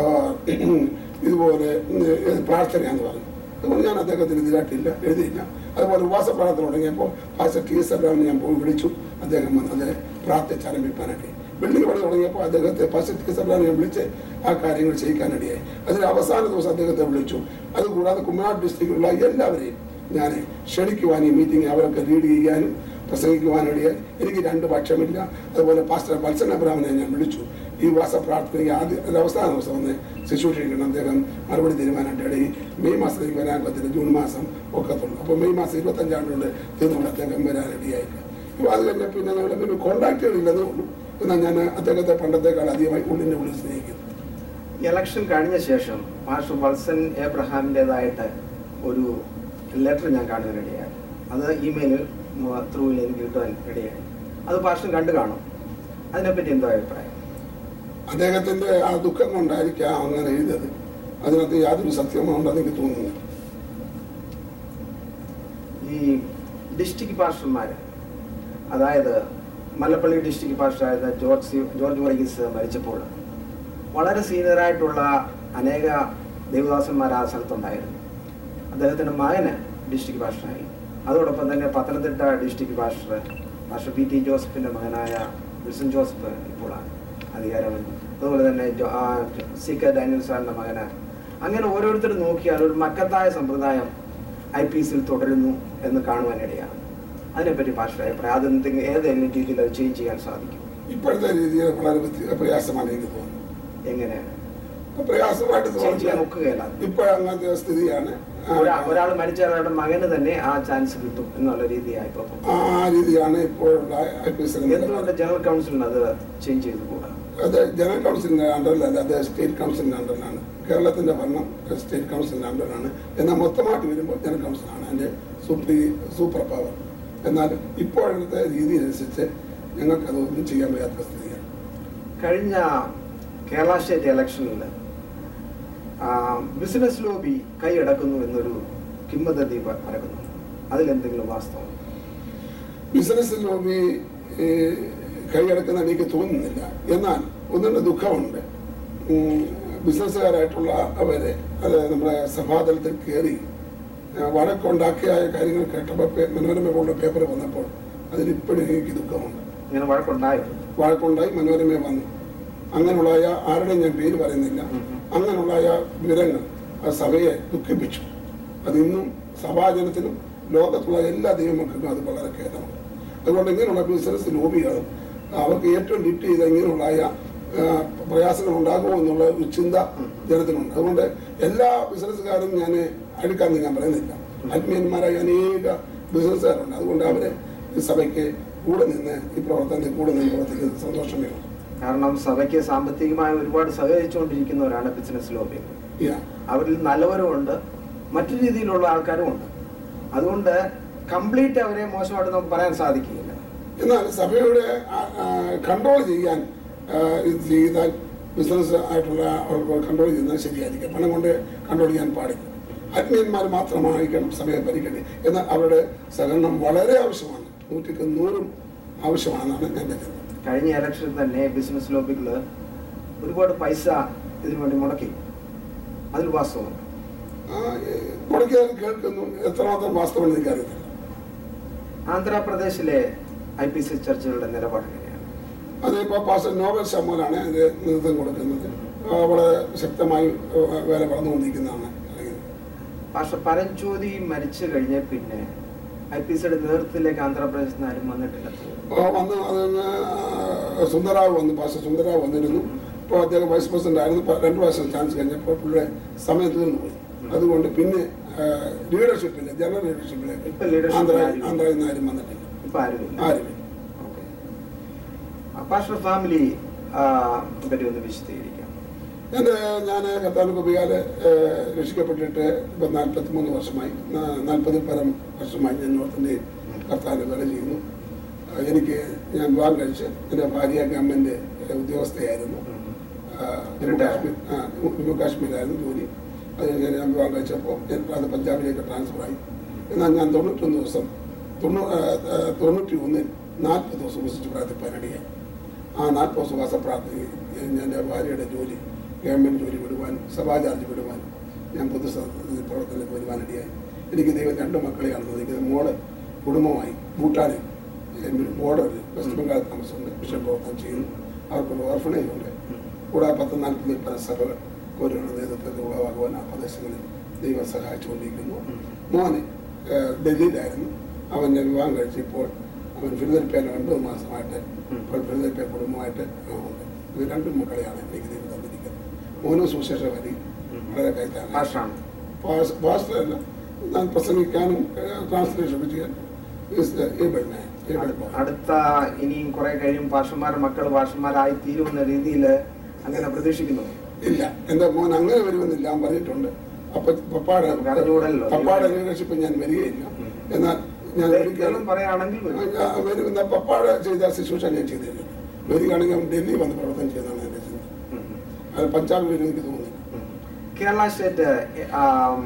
ഇതുപോലെ ഉം, ഏഹ്, പ്രാർത്ഥനയാന്ന് പറഞ്ഞു അതുകൊണ്ട് ഞാൻ അദ്ദേഹത്തിന് എതിരായിട്ടില്ല എഴുതിയില്ല അതുപോലെ ഉപവാസ പ്രാർത്ഥന തുടങ്ങിയപ്പോൾ പാസ്റ്റർ ടി എസ് അബ്രാമിനെ ഞാൻ പോയി വിളിച്ചു അദ്ദേഹം വന്ന് അതിനെ പ്രാർത്ഥിച്ചാരംഭിക്കാനായിട്ട് ബിൽഡിംഗ് പണി തുടങ്ങിയപ്പോൾ അദ്ദേഹത്തെ പാസ്റ്റർ ടി എസ് അബ്രാമിനെ വിളിച്ച് ആ കാര്യങ്ങൾ ചെയ്യിക്കാനിടയായി അതിന് അവസാന ദിവസം അദ്ദേഹത്തെ വിളിച്ചു അതുകൂടാതെ കുമ്മനാട് ഡിസ്ട്രിക്റ്റിലുള്ള എല്ലാവരെയും ഞാൻ ക്ഷണിക്കുവാൻ ഈ മീറ്റിംഗ് അവരൊക്കെ ലീഡ് ചെയ്യാനും പ്രസംഗിക്കുവാനിടയായി എനിക്ക് രണ്ട് പക്ഷമില്ല അതുപോലെ പാസ്റ്റർ വത്സൻ അബ്രാമിനെ ഞാൻ വിളിച്ചു ഈ വാസ പ്രാർത്ഥനയ്ക്ക് ആദ്യ ഒരു അവസാന ദിവസം വന്ന് ശുശ്രൂഷിക്കണം അദ്ദേഹം മറുപടി തീരുമാനമായിട്ട് ഇടയിൽ മെയ് മാസത്തേക്ക് വരാൻ പറ്റില്ല ജൂൺ മാസം ഒക്കത്തുള്ളൂ അപ്പോൾ മെയ് മാസം ഇരുപത്തഞ്ചാണ്ടുകൊണ്ട് തീർന്നുകൊണ്ട് അദ്ദേഹം വരാൻ റെഡിയായില്ല അപ്പോൾ അത് കഴിഞ്ഞ പിന്നെ ഞങ്ങൾ പിന്നെ കോണ്ടാക്റ്റുകളില്ലെന്നേ ഉള്ളൂ എന്നാൽ ഞാൻ അദ്ദേഹത്തെ പണ്ടത്തേക്കാൾ അധികമായി ഉള്ളിൻ്റെ ഉള്ളിൽ സ്നേഹിക്കുന്നു ഇലക്ഷൻ കഴിഞ്ഞ ശേഷം പാസ്റ്റർ വത്സൻ എബ്രഹാമിൻ്റെതായിട്ട് ഒരു ലെറ്റർ ഞാൻ കാണുവാനിടയായി അത് ഇമെയിലിൽ ത്രൂവിൽ എനിക്ക് കിട്ടുവാൻ ഇടയായി അത് പാസ്റ്റർ കണ്ടു കാണും അതിനെപ്പറ്റി എന്തോ അഭിപ്രായം അദ്ദേഹത്തിന്റെ ആ ദുഃഖം കൊണ്ടായിരിക്കാം അങ്ങനെ എഴുതിയത് അതിനകത്ത് യാതൊരു സത്യമുണ്ടെന്ന് എനിക്ക് തോന്നുന്നു ഈ ഡിസ്ട്രിക്ട് പാസ്റ്റർമാർ അതായത് മല്ലപ്പള്ളി ഡിസ്ട്രിക്ട് പാസ്റ്ററായിരുന്ന ജോർജ് സി- ജോർജ് വർഗീസ് മരിച്ചപ്പോൾ വളരെ സീനിയറായിട്ടുള്ള അനേക ദേവദാസന്മാർ ആ സ്ഥലത്തുണ്ടായിരുന്നു അദ്ദേഹത്തിൻ്റെ മകന് ഡിസ്ട്രിക്ട് പാസ്റ്ററായി അതോടൊപ്പം തന്നെ Pathanamthitta district pastor pastor P T ജോസഫിൻ്റെ മകനായ വിൽസൺ ജോസഫ് ഇപ്പോഴാണ് അധികാരം അതുപോലെ തന്നെ ജോ- ആ സി കെ ഡാനിയൽ സാറിൻ്റെ മകന് അങ്ങനെ ഓരോരുത്തരും നോക്കിയാൽ ഒരു മക്കത്തായ സമ്പ്രദായം ഐ പി എസിൽ തുടരുന്നു എന്ന് കാണുവാനിടയാണ് അതിനെപ്പറ്റി പാസ്റ്റർ അഭിപ്രായം അതെന്തെങ്കിലും ഏതെങ്കിലും രീതിയിൽ അത് ചേഞ്ച് ചെയ്യാൻ സാധിക്കും ഇപ്പോഴത്തെ രീതിയിൽ വളരെ വ്യത്യ- പ്രയാസമാണ് എനിക്ക് തോന്നുന്നത് എങ്ങനെയാണ് പ്രയാസമായിട്ട് ചേഞ്ച് ചെയ്യാൻ തോന്നുന്നത് ഒക്കുകയില്ല ഇപ്പോഴങ്ങനത്തെ സ്ഥിതിയാണ് ആ, ഒരാൾ മരിച്ചാൽ അവരുടെ മകന് തന്നെ ആ ചാൻസ് കിട്ടും എന്നുള്ള രീതിയായി ഇപ്പൊ ആ രീതിയാണ് ഇപ്പോഴുള്ള ഐ പി എസ് എന്തുകൊണ്ട് ജനറൽ കൗൺസിലിന് അത് ചേഞ്ച് ചെയ്ത് കൂടാ അത് ജനറൽ കൗൺസിലിന്റെ അണ്ടറിലല്ല അത് സ്റ്റേറ്റ് കൗൺസിലിന്റെ അണ്ടറിലാണ് കേരളത്തിന്റെ ഭരണം സ്റ്റേറ്റ് കൗൺസിലിന്റെ അണ്ടറിലാണ് എന്നാൽ മൊത്തമായിട്ട് വരുമ്പോൾ ജനറൽ കൗൺസിലാണ് അതിന്റെ സുപ്രീ സൂപ്പർ പവർ എന്നാൽ ഇപ്പോഴത്തെ രീതിയനുസരിച്ച് ഞങ്ങൾക്ക് അതൊന്നും ചെയ്യാൻ വയ്യാത്ത സ്ഥിതിയാണ് കഴിഞ്ഞ കേരള സ്റ്റേറ്റ് ഇലക്ഷനിൽ ബിസിനസ് ലോബി കൈയടക്കുന്നു എന്നൊരു കിംവദന്തി പ- പരക്കുന്നു അതിലെന്തെങ്കിലും വാസ്തവം ബിസിനസ് ലോബി ഏഹ്, കൈയടക്കുന്ന എനിക്ക് തോന്നുന്നില്ല എന്നാൽ ഒന്നിൻ്റെ ദുഃഖമുണ്ട് ഉം, ബിസിനസ്സുകാരായിട്ടുള്ള അവരെ അത് നമ്മുടെ സഭാതലത്തിൽ കയറി ഏഹ്, വഴക്കുണ്ടാക്കിയ കാര്യങ്ങൾ കേട്ടപ്പോൾ പേ- മനോരമ പോലുള്ള പേപ്പർ വന്നപ്പോൾ അതിലിപ്പോഴും എനിക്ക് ദുഃഖമുണ്ട് ഇങ്ങനെ വഴക്കുണ്ടായോ വഴക്കുണ്ടായി മനോരമ വന്നു അങ്ങനെയുള്ള ആരുടെയും ഞാൻ പേര് പറയുന്നില്ല അങ്ങനെയുള്ള വിവരങ്ങൾ ആ സഭയെ ദുഃഖിപ്പിച്ചു അതിന്നും സഭാജനത്തിനും ലോകത്തുള്ള എല്ലാ ദൈവമക്കൾക്കും അത് വളരെ ഖേദമാണ് അതുകൊണ്ട് ഇങ്ങനെയുള്ള ബിസിനസ് ലോബികൾ അവർക്ക് ഏറ്റവും ഡിറ്റ് ചെയ്ത ഇങ്ങനെയുള്ള ആ, പ്രയാസങ്ങൾ ഉണ്ടാകുമോ എന്നുള്ള ഒരു ചിന്ത ജനത്തിനുണ്ട് അതുകൊണ്ട് എല്ലാ ബിസിനസ്സുകാരും ഞാൻ അടുക്കാന്ന് ഞാൻ പറയുന്നില്ല ആത്മീയന്മാരായ അനേക ബിസിനസ്സുകാരുണ്ട് അതുകൊണ്ട് അവരെ ഈ സഭയ്ക്ക് കൂടെ നിന്ന് ഈ പ്രവർത്തനത്തിൽ കൂടെ നിന്ന് പ്രവർത്തിക്കുന്നത് സന്തോഷമേ ഉള്ളൂ കാരണം സഭയ്ക്ക് സാമ്പത്തികമായി ഒരുപാട് സഹകരിച്ചുകൊണ്ടിരിക്കുന്നവരാണ് ബിസിനസ് ലോബി Yeah. അവരിൽ നല്ലവരുമുണ്ട് മറ്റു രീതിയിലുള്ള ആൾക്കാരും ഉണ്ട് അതുകൊണ്ട് കംപ്ലീറ്റ് അവരെ മോശമായിട്ട് നമുക്ക് പറയാൻ സാധിക്കില്ല എന്നാൽ സഭയുടെ കൺട്രോൾ ചെയ്യാൻ ആ, ഇത് ചെയ്താൽ ബിസിനസ് ആയിട്ടുള്ള കൺട്രോൾ ചെയ്യുന്നത് ശരിയായിരിക്കും പണം കൊണ്ട് കൺട്രോൾ ചെയ്യാൻ പാടില്ല ആത്മീയന്മാർ മാത്രമായിരിക്കണം സഭയെ ഭരിക്കേണ്ടത് എന്നാൽ അവരുടെ സഹകരണം വളരെ ആവശ്യമാണ് നൂറ്റിക്ക് നൂറും ആവശ്യമാണെന്നാണ് എൻ്റെ ചിന്ത കഴിഞ്ഞ ഇലക്ഷനിൽ തന്നെ ബിസിനസ് ലോബികൾ ഒരുപാട് പൈസ ഇതിനു വേണ്ടി മുടക്കി അതിൽ വാസ്തവമുണ്ട് ആ, ഏ, മുടക്കിയാൽ കേൾക്കുന്നു എത്രമാത്രം വാസ്തവം എനിക്കറിയത്തില്ല ആന്ധ്രാപ്രദേശിലെ ഐ പി സി ചർച്ചുകളുടെ നിലപാട് എങ്ങനെയാണ് അതിപ്പോൾ പാസ്റ്റർ നോബൽ ശമ്മോനാണ് അതിന് നേതൃത്വം കൊടുക്കുന്നത് ആ, വളരെ ശക്തമായി ആ, വേല വളർന്നുകൊണ്ടിരിക്കുന്നതാണ് അറിയുന്നത് പക്ഷെ പരഞ്ചോതി മരിച്ചു കഴിഞ്ഞ പിന്നെ ഐ പി സിയുടെ നേതൃത്വത്തിലേക്ക് ആന്ധ്രാപ്രദേശിൽ നിന്ന് ആരും വന്നിട്ടില്ല ആ, വന്ന് അതിന് സുന്ദറാവ് വന്നു പാസ്റ്റർ സുന്ദറാവ് വന്നിരുന്നു ഇപ്പോൾ അദ്ദേഹം വൈസ് പ്രസിഡന്റ് ആയിരുന്നു ഇപ്പൊ രണ്ട് പ്രാവശ്യം ചാൻസ് കഴിഞ്ഞപ്പോൾ പുള്ളിയുടെ സമയം തീർന്നു പോയി അതുകൊണ്ട് പിന്നെ ലീഡർഷിപ്പിൽ ജനറൽ ലീഡർഷിപ്പിലേക്ക് ഇപ്പൊ leadership ആന്ധ്ര ആരും- ആന്ധ്രയിൽ നിന്ന് ആരും വന്നിട്ടില്ല ഇപ്പൊ ആരുമില്ല ആരുമില്ല പാസ്റ്റർ ഫാമിലി പറ്റി ഒന്ന് വിശദീകരിക്കാം എൻ്റെ ഞാൻ കത്താനുക്ക് ഉപയാല് രക്ഷിക്കപ്പെട്ടിട്ട് ഇപ്പം നാൽപ്പത്തി മൂന്ന് വർഷമായി നാൽപ്പതിൽ പരം വർഷമായി ഞാൻ നോർത്തിൻ്റെ കർത്താവിൻ്റെ വേല ചെയ്യുന്നു ആ, എനിക്ക് ഞാൻ വിവാഹം കഴിച്ച് എൻ്റെ ഭാര്യ ഗവൺമെൻറ് ഉദ്യോഗസ്ഥയായിരുന്നു ആ, ജമ്മു കാശ്മീർ ആ ജമ്മു കാശ്മീരായിരുന്നു ജോലി അത് കഴിഞ്ഞ് ഞാൻ വിവാഹം കഴിച്ചപ്പോൾ ഞാൻ അത് പഞ്ചാബിലേക്ക് ട്രാൻസ്ഫർ ആയി എന്നാൽ ഞാൻ തൊണ്ണൂറ്റൊന്ന് ദിവസം തൊണ്ണൂ ആ, ആ, തൊണ്ണൂറ്റി ഒന്നിൽ നാൽപ്പത് ദിവസം വസിച്ച് പ്രാർത്ഥിപ്പാനിടയായി ആ നാൽപ്പത് ദിവസം വാസ പ്രാർത്ഥനയിൽ ഞാൻ എൻ്റെ ഭാര്യയുടെ ജോലി ഗവൺമെൻറ് ജോലി വിടുവാനും സഭാ ചാർജ് വിടുവാനും ഞാൻ പൊതു പ്രവർത്തനത്തിൽ വരുവാനിടയായി എനിക്ക് ദൈവം രണ്ട് മക്കളെയാണ് തന്നിരിക്കുന്നത് മോള് കുടുംബമായി ഭൂട്ടാനിൽ ബോർഡറിൽ വെസ്റ്റ് ബംഗാൾ താമസമുണ്ട് മിഷൻ പ്രവർത്തനം ചെയ്യുന്നു അവർക്കൊരു ഓർഫണേജ് ഉണ്ട് കൂടാതെ പത്ത് നാൽപ്പതിൽ പല സഭകൾ ഓരോരുടെ നേതൃത്വത്തിൽ ഉളവാകുവാൻ ആ പ്രദേശങ്ങളിൽ ദൈവം സഹായിച്ചുകൊണ്ടിരിക്കുന്നു മോന് ഏഹ്, ഡൽഹിയിലായിരുന്നു അവൻ്റെ വിവാഹം കഴിച്ച് ഇപ്പോൾ അവൻ ഫിലിദൽപ്പിയയിൽ ഒൻപത് മാസമായിട്ട് ഇപ്പോൾ ഫിലിദൽപ്പിയ കുടുംബമായിട്ട് ഉണ്ട് ഇത് രണ്ടും മക്കളെയാണ് എനിക്ക് ദൈവം തന്നിരിക്കുന്നത് മോനും സുശേഷ വരി വളരെ കൈത്താണ് പാസ്റ്ററാണ് പാസ്റ്ററല്ല ഞാൻ പ്രസംഗിക്കാനും ട്രാൻസ്ലേഷൻ ഒക്കെ ചെയ്യാൻ ഏബിൾ മാൻ ഏബിൾ ബോയ് അടുത്ത ഇനിയും കുറെ കഴിയും പാഷന്മാരുടെ മക്കൾ പാഷന്മാരായി തീരുമെന്ന രീതിയിൽ അങ്ങനെ പ്രതീക്ഷിക്കുന്നു ഇല്ല എന്റെ മോൻ അങ്ങനെ വരുമെന്നില്ല ഞാൻ പറഞ്ഞിട്ടുണ്ട് അപ്പൊ പപ്പാടെ നമുക്ക് അറിഞ്ഞുകൂടല്ലോ. പപ്പാടെ ലീഡർഷിപ്പ് ഞാൻ വരികയില്ല എന്നാൽ ഞാൻ കേരളം ഒരിക്കലും പറയുകയാണെങ്കിൽ വരും. ഞാൻ വരുന്ന പപ്പാടെ ചെയ്ത ശുശ്രൂഷ ഞാൻ ചെയ്തില്ല വരികയാണെങ്കിൽ അവൻ ഡൽഹി വന്ന് പ്രവർത്തനം ചെയ്തതാണ് എന്റെ ചിന്ത ഉം. അത് പഞ്ചാബ് വരും എനിക്ക് തോന്നുന്നില്ല ഉം. കേരള സ്റ്റേറ്റ് ആം,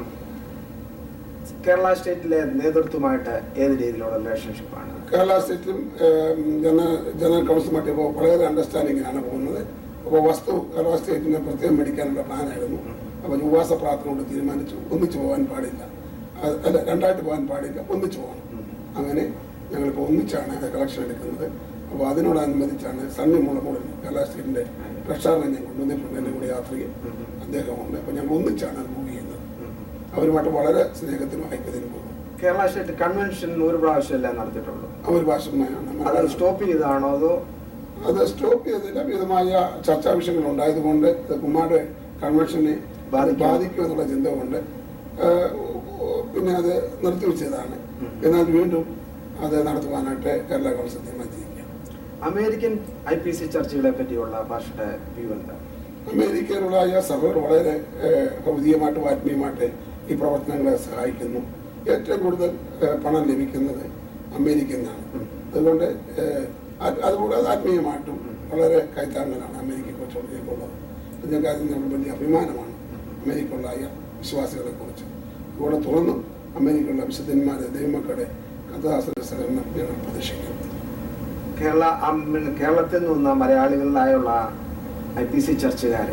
കേരള സ്റ്റേറ്റിലെ നേതൃത്വമായിട്ട് ഏത് രീതിയിലുള്ള റിലേഷൻഷിപ്പാണ് കേരള സ്റ്റേറ്റിലും ഏം, ജനറൽ ജനറൽ കൗൺസിലുമായിട്ട് ഇപ്പോൾ വളരെ അണ്ടർസ്റ്റാൻഡിങ്ങിലാണ് പോകുന്നത് അപ്പോൾ വസ്തു കേരള സ്റ്റേറ്റിനെ പ്രത്യേകം മേടിക്കാനുള്ള പ്ലാനായിരുന്നു അപ്പോൾ ഉപവാസ പ്രാർത്ഥന കൊണ്ട് തീരുമാനിച്ചു ഒന്നിച്ചു പോകാൻ പാടില്ല അത് അല്ല രണ്ടായിട്ട് പോകാൻ പാടില്ല ഒന്നിച്ചു പോകണം അങ്ങനെ ഞങ്ങളിപ്പോൾ ഒന്നിച്ചാണ് കളക്ഷൻ എടുക്കുന്നത് അപ്പോൾ അതിനോടനുബന്ധിച്ചാണ് സണ്ണി മുളമുടൻ കേരള സ്റ്റേറ്റിൻ്റെ പ്രക്ഷാരണം ഞാൻ കൊണ്ടുവന്നിട്ടുണ്ട് എൻ്റെ കൂടെ യാത്രയിൽ അദ്ദേഹമുണ്ട് അപ്പോൾ ഞങ്ങൾ ഒന്നിച്ചാണ് അത് മൂവ് ചെയ്യുന്നത് അവരുമായിട്ട് വളരെ സ്നേഹത്തിനും ഐക്യത്തിനും പോകും കേരള സ്റ്റേറ്റ് കൺവെൻഷൻ ഒരു പ്രാവശ്യമല്ലേ നടത്തിയിട്ടുള്ളൂ അവർ ഭാഷ അത് സ്റ്റോപ്പ് ചെയ്തതാണോ അതോ അത് സ്റ്റോപ്പ് ചെയ്തതില്ല വിധമായ ചർച്ചാ വിഷയങ്ങൾ ഉണ്ടായതുകൊണ്ട് കുമാരുടെ കൺവെൻഷനെ ബാധിക്കും. ബാധിക്കും എന്നുള്ള ചിന്ത കൊണ്ട് ആ, പിന്നെ അത് നിർത്തിവെച്ചതാണ് എന്നാൽ വീണ്ടും അത് നടത്തുവാനായിട്ട് കേരള കൗൺസിൽ തീരുമാനിച്ചിരിക്കുക അമേരിക്കൻ ഐ പി സി ചർച്ചകളെ പറ്റിയുള്ള ഭാഷയുടെ വ്യൂ എന്താ അമേരിക്കയിലുള്ള സഭകൾ വളരെ ഏഹ്, ഭൗതികമായിട്ടും ആത്മീയമായിട്ട് ഈ പ്രവർത്തനങ്ങളെ സഹായിക്കുന്നു ഏറ്റവും കൂടുതൽ ഏഹ്, പണം ലഭിക്കുന്നത് അമേരിക്കയിൽ നിന്നാണ് അതുകൊണ്ട് ഏഹ്, അത് അതുകൂടാതെ ആത്മീയമായിട്ടും വളരെ കൈത്താങ്ങലാണ് അമേരിക്കയെ കുറിച്ചുള്ള എനിക്കുള്ളത് ഞങ്ങൾക്ക് അതിൽ നിന്ന് വലിയ അഭിമാനമാണ് അമേരിക്കയിലുള്ള വിശ്വാസികളെ കുറിച്ച് അതുകൂടെ തുറന്നും അമേരിക്കയിലുള്ള വിശുദ്ധന്മാരെ ദൈവമക്കളുടെ കഥാസന സഹകരണം ഞങ്ങൾ പ്രതീക്ഷിക്കുന്നു കേരള അം- കേരളത്തിൽ നിന്ന് മലയാളികളിലായുള്ള ഐ പി സി ചർച്ചകാർ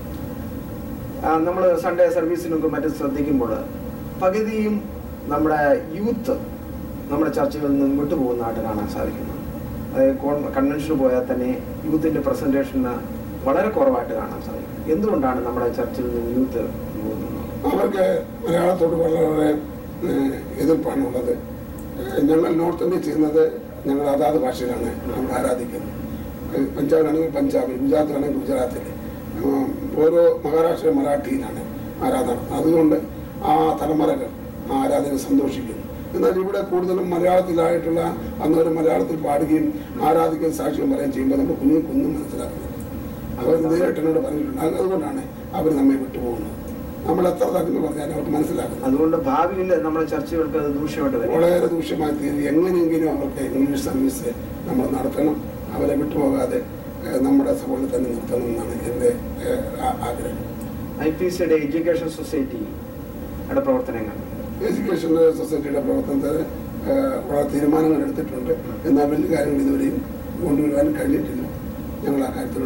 നമ്മൾ സൺഡേ സർവീസിനൊക്കെ മറ്റും ശ്രദ്ധിക്കുമ്പോൾ പകുതിയും നമ്മുടെ യൂത്ത് നമ്മുടെ ചർച്ചകളിൽ നിന്ന് വിട്ടുപോകുന്നതായിട്ട് കാണാൻ സാധിക്കുന്നു അതായത് കൺവെൻഷന് പോയാൽ തന്നെ യൂത്തിൻ്റെ പ്രസൻറ്റേഷന് വളരെ കുറവായിട്ട് കാണാൻ സാധിക്കും എന്തുകൊണ്ടാണ് നമ്മുടെ ചർച്ചിൽ നിന്ന് യൂത്ത് പോകുന്നത് അവർക്ക് മലയാളത്തോട് വളരെ ഏഹ്, എതിർപ്പാണുള്ളത് ഏഹ്, ഞങ്ങൾ നോർത്ത് ഇന്ത്യ ചെയ്യുന്നത് ഞങ്ങൾ അതാത് ഭാഷയിലാണ് നമ്മൾ ആരാധിക്കുന്നത് ഏഹ്, പഞ്ചാബിലാണെങ്കിൽ പഞ്ചാബി ഗുജറാത്തിലാണെങ്കിൽ ഗുജറാത്തിൽ ഉം, ഓരോ മഹാരാഷ്ട്ര മറാഠിയിലാണ് ആരാധന അതുകൊണ്ട് ആ തലമുറകൾ ആ ആരാധന സന്തോഷിക്കുന്നു എന്നാൽ ഇവിടെ കൂടുതലും മലയാളത്തിലായിട്ടുള്ള അന്നേരം മലയാളത്തിൽ പാടുകയും ആരാധിക്കുകയും സാക്ഷ്യം പറയുകയും ചെയ്യുമ്പോൾ നമ്മൾ കുഞ്ഞുങ്ങൾക്കൊന്നും മനസ്സിലാക്കുന്നില്ല അവർ നേരിട്ട് എന്നോട് പറഞ്ഞിട്ടുണ്ട് അത് അതുകൊണ്ടാണ് അവർ നമ്മെ വിട്ടുപോകുന്നത് നമ്മൾ എത്ര തകർന്ന് പറഞ്ഞാലും അവർക്ക് മനസ്സിലാക്കുന്നത് അതുകൊണ്ട് ഭാവിയിൽ നമ്മുടെ ചർച്ചകൾക്ക് അത് ദൂഷ്യമായിട്ട് വരും വളരെ ദൂഷ്യമായി തീരും എങ്ങനെയെങ്കിലും അവർക്ക് ഇംഗ്ലീഷ് സർവീസ് നമ്മൾ നടത്തണം അവരെ വിട്ടുപോകാതെ ഏഹ്, നമ്മുടെ സഭയിൽ തന്നെ നിർത്തണം എന്നാണ് എൻ്റെ ഏഹ്, ആ- ആഗ്രഹം ഐ പി സിയുടെ എഡ്യൂക്കേഷൻ സൊസൈറ്റിയുടെ പ്രവർത്തനങ്ങൾ എഡ്യൂക്കേഷൻ സൊസൈറ്റിയുടെ പ്രവർത്തനത്തിൽ ഏഹ്, വളരെ തീരുമാനങ്ങൾ എടുത്തിട്ടുണ്ട് എന്നാൽ വലിയ കാര്യങ്ങൾ ഇതുവരെയും കൊണ്ടുവരുവാൻ കഴിഞ്ഞിട്ടില്ല ഞങ്ങൾ ആ കാര്യത്തിൽ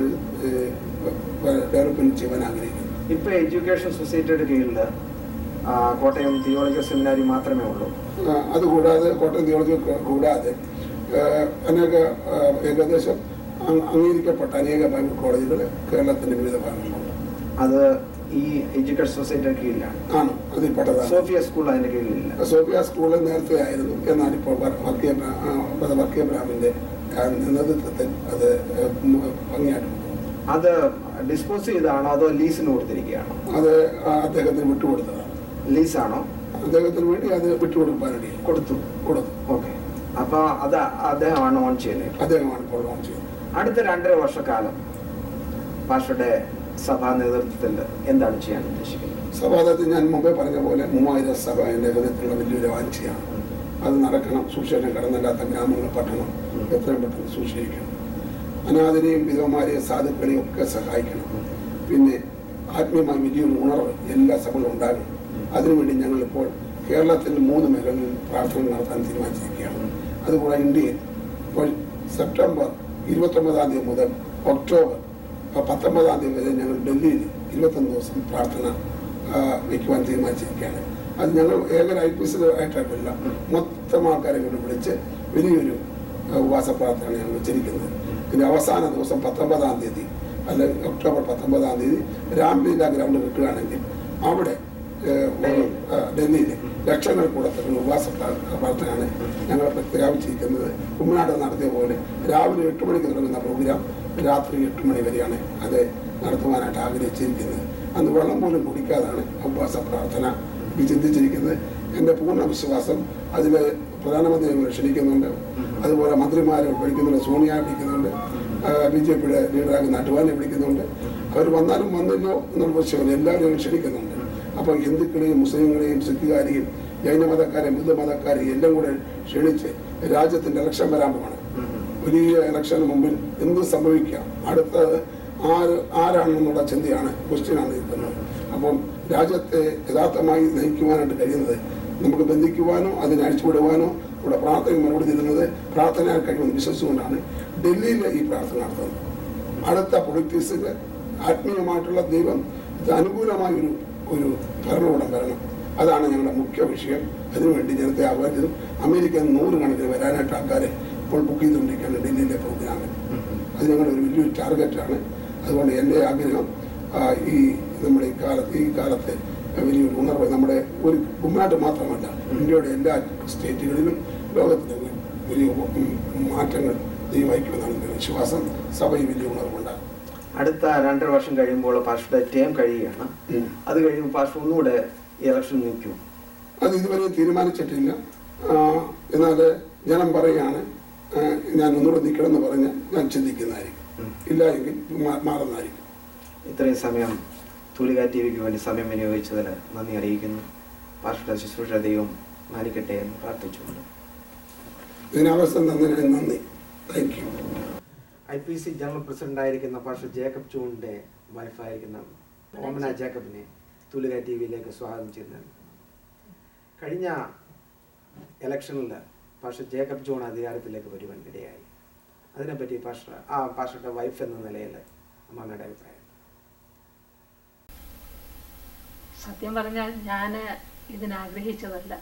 ഡെവലപ്മെന്റ് ചെയ്യാൻ ആഗ്രഹിക്കുന്നു ഇപ്പൊ എഡ്യൂക്കേഷൻ സൊസൈറ്റിയുടെ കീഴിൽ ആ, കോട്ടയം തിയോളജിക്കൽ സെമിനാരി മാത്രമേ ഉള്ളൂ ആ, അതുകൂടാതെ കോട്ടയം തിയോളജി കൂടാതെ ആ, അനേക ആ, ഏകദേശം അ- അംഗീകരിക്കപ്പെട്ട അനേക ബൈബിൾ കോളേജുകൾ കേരളത്തിന്റെ വിവിധ ഭാഗങ്ങളിലുണ്ട് അത് ഈ എഡ്യൂക്കേഷൻ സൊസൈറ്റിയുടെ കീഴിലാണ് ആണ് അതിൽപ്പെട്ടതാണ് സോഫിയ സ്കൂൾ അതിന്റെ കീഴിലില്ല സോഫിയ സ്കൂള് നേരത്തെ ആയിരുന്നു എന്നാൽ ഇപ്പോൾ വർ- വർക്കിയ ബ്രാ- ആ, ബ്രദർ വർക്കിയ ബ്രാമിന്റെ ആ, നേതൃത്വത്തിൽ അത് ഉം, ഭംഗിയായിട്ട് പോകുന്നു. അത് ഡിസ്പോസ് ചെയ്താണോ അതോ ലീസിന് കൊടുത്തിരിക്കുകയാണോ അത് ആ, അദ്ദേഹത്തിന് വിട്ടുകൊടുത്തതാണ് ലീസാണോ അദ്ദേഹത്തിന് വേണ്ടി അത് വിട്ടുകൊടുക്കാനിടയിൽ കൊടുത്തു കൊടുത്തു ഓക്കെ അപ്പൊ അത് അദ്ദേഹമാണ് ഓൺ ചെയ്യുന്നത് അദ്ദേഹമാണ് ഇപ്പോൾ ലോഞ്ച് ചെയ്യുന്നത് അടുത്ത രണ്ടര വർഷക്കാലം പാഷയുടെ സഭാ നേതൃത്വത്തിൽ എന്താണ് ചെയ്യാൻ ഉദ്ദേശിക്കുന്നത് സഭാതത്തിൽ ഞാൻ മുമ്പേ പറഞ്ഞ പോലെ മൂവായിരം സഭ എൻ്റെ ഹൃദയത്തിലുള്ള വലിയൊരു വാഞ്ചയാണ് അത് നടക്കണം സുശേഷം കടന്നില്ലാത്ത ഗ്രാമങ്ങൾ പട്ടണം എത്രയും പെട്ടെന്ന് സൂക്ഷിക്കണം അനാഥരെയും വിധവമാരെയും സാധുക്കളെയും ഒക്കെ സഹായിക്കണം പിന്നെ ആത്മീയമായ വലിയൊരു ഉണർവ് എല്ലാ സഭകളും ഉണ്ടാകണം അതിനുവേണ്ടി ഞങ്ങളിപ്പോൾ കേരളത്തിൽ മൂന്ന് മേഖലകളിൽ പ്രാർത്ഥന നടത്താൻ തീരുമാനിച്ചിരിക്കുകയാണ് അതുകൂടെ ഇന്ത്യയിൽ ഇപ്പോൾ സെപ്റ്റംബർ ഇരുപത്തൊമ്പതാം തീയതി മുതൽ ഒക്ടോബർ പത്തൊമ്പതാം തീയതി വരെ ഞങ്ങൾ ഡൽഹിയിൽ ഇരുപത്തൊന്ന് ദിവസം പ്രാർത്ഥന ആ, വയ്ക്കുവാൻ തീരുമാനിച്ചിരിക്കുകയാണ് അത് ഞങ്ങൾ ഏക ഐ പി ആയിട്ടായിട്ടില്ല മൊത്തം ആൾക്കാരെ കൊണ്ട് വിളിച്ച് വലിയൊരു ആ, ഉപവാസ പ്രാർത്ഥന ഞങ്ങൾ വെച്ചിരിക്കുന്നത് ഇതിന്റെ അവസാന ദിവസം പത്തൊമ്പതാം തീയതി അല്ലെങ്കിൽ ഒക്ടോബർ പത്തൊമ്പതാം തീയതി രാംലീല ഗ്രൗണ്ട് കിട്ടുകയാണെങ്കിൽ അവിടെ ഏഹ്, ഒരു, ആ, ഡൽഹിയിൽ ലക്ഷങ്ങൾ കൂടത്തക്ക ഉപവാസ പ്രാ- പ്രാർത്ഥനയാണ് ഞങ്ങൾ പ്രഖ്യാപിച്ചിരിക്കുന്നത് കുമ്മനാട് നടത്തിയ പോലെ രാവിലെ എട്ട് മണിക്ക് തുടങ്ങുന്ന പ്രോഗ്രാം രാത്രി എട്ട് മണി വരെയാണ് അത് നടത്തുവാനായിട്ട് ആഗ്രഹിച്ചിരിക്കുന്നത് അന്ന് വെള്ളം പോലും കുടിക്കാതാണ് ഉപവാസ പ്രാർത്ഥന ഈ ചിന്തിച്ചിരിക്കുന്നത് എൻ്റെ പൂർണ്ണ വിശ്വാസം അതിൽ പ്രധാനമന്ത്രി ഞങ്ങൾ ക്ഷണിക്കുന്നുണ്ട് അതുപോലെ മന്ത്രിമാരെ വിളിക്കുന്നുണ്ട് സോണിയ വിളിക്കുന്നുണ്ട് ബി ജെ പിയുടെ ലീഡറാകുന്ന അഡ്വാനെ വിളിക്കുന്നുണ്ട് അവർ വന്നാലും വന്നില്ലോ എന്നുള്ള വിഷയമില്ല എല്ലാവരും ഞങ്ങൾ ക്ഷണിക്കുന്നുണ്ട് അപ്പോൾ ഹിന്ദുക്കളെയും മുസ്ലിങ്ങളെയും സിഖുകാരെയും ജൈനമതക്കാരെയും ബുദ്ധമതക്കാരെയും എല്ലാം കൂടെ ക്ഷണിച്ച് രാജ്യത്തിൻ്റെ ഇലക്ഷൻ വരാൻ പോവാണ് വലിയ ഇലക്ഷന് മുമ്പിൽ എന്ത് സംഭവിക്കാം അടുത്തത് ആര് ആരാണെന്നുള്ള ചിന്തയാണ് ക്വസ്റ്റ്യനാണ് നിൽക്കുന്നത് അപ്പം രാജ്യത്തെ യഥാർത്ഥമായി നയിക്കുവാനായിട്ട് കഴിയുന്നത് നമുക്ക് ബന്ധിക്കുവാനോ അതിനെ അഴിച്ചുവിടുവാനോ ഇവിടെ പ്രാർത്ഥന മറുപടി തരുന്നത് പ്രാർത്ഥനയാൽ കഴിയുമെന്ന് വിശ്വസിച്ചുകൊണ്ടാണ് ഡൽഹിയിൽ ഈ പ്രാർത്ഥന നടത്തുന്നത് അടുത്ത പൊളിറ്റിക്സിൽ ആത്മീയമായിട്ടുള്ള ദൈവം ഇത് അനുകൂലമായ ഒരു ഒരു ഭരണകൂടം വരണം അതാണ് ഞങ്ങളുടെ മുഖ്യ വിഷയം അതിനുവേണ്ടി ജനത്തെ ആഹ്വാനിച്ചതും അമേരിക്കയിൽ നൂറുകണക്കിന് വരാനായിട്ട് ആൾക്കാരെ ഇപ്പോൾ ബുക്ക് ചെയ്തുകൊണ്ടിരിക്കുകയാണ് ഡൽഹിയിലെ പ്രോഗ്രാമിൽ അത് ഞങ്ങളുടെ ഒരു വലിയൊരു ടാർഗറ്റാണ് അതുകൊണ്ട് എൻ്റെ ആഗ്രഹം ആ, ഈ നമ്മുടെ ഈ കാലത്ത് ഈ കാലത്തെ വലിയൊരു ഉണർവ് നമ്മുടെ ഒരു കുമ്മാട്ട് മാത്രമല്ല ഇന്ത്യയുടെ എല്ലാ സ്റ്റേറ്റുകളിലും ലോകത്തിലും വലിയ ഉം, മാറ്റങ്ങൾ ദൈവമായിരിക്കുമെന്നാണ് എൻ്റെ വിശ്വാസം സഭയിൽ വലിയ ഉണർവുണ്ടാകും അടുത്ത രണ്ടര വർഷം കഴിയുമ്പോൾ പാഷയുടെ ടേം കഴിയുകയാണ് ഉം. അത് കഴിയുമ്പോൾ പാഷ ഒന്നുകൂടെ ഇലക്ഷൻ നിൽക്കും അത് ഇതുവരെ തീരുമാനിച്ചിട്ടില്ല ആ, എന്നാൽ ജനം പറയുകയാണ് ആ, ഞാൻ ഒന്നുകൂടെ നിൽക്കണമെന്ന് പറഞ്ഞ് ഞാൻ ചിന്തിക്കുന്നതായിരിക്കും ഇല്ല എങ്കിൽ മാ- മാറുന്നതായിരിക്കും ഇത്രയും സമയം തൂലിക ടി വിക്ക് വേണ്ടി സമയം വിനിയോഗിച്ചതിന് നന്ദി അറിയിക്കുന്നു പാഷയുടെ ശുശ്രൂഷ ദൈവം മാനിക്കട്ടെ എന്ന് പ്രാർത്ഥിച്ചുകൊണ്ട് ഇതിനവസരം തന്നതിന് നന്ദി thank you I P C general പ്രസിഡന്റായിരിക്കുന്ന പാഷ ജേക്കബ് ചൂണിന്റെ വൈഫായിരിക്കുന്ന ഓമന ജേക്കബിനെ തൂലിക ടി വിയിലേക്ക് സ്വാഗതം ചെയ്യുന്നത് കഴിഞ്ഞ ഇലക്ഷനിൽ പാഷ ജേക്കബ് ജോൺ അധികാരത്തിലേക്ക് വരുവാൻ ഇടയായി അതിനെപ്പറ്റി പാഷ ആ പാഷയുടെ വൈഫ് എന്ന നിലയിൽ അമ്മയുടെ അഭിപ്രായം സത്യം പറഞ്ഞാൽ ഞാൻ ഇതിനാഗ്രഹിച്ചതല്ല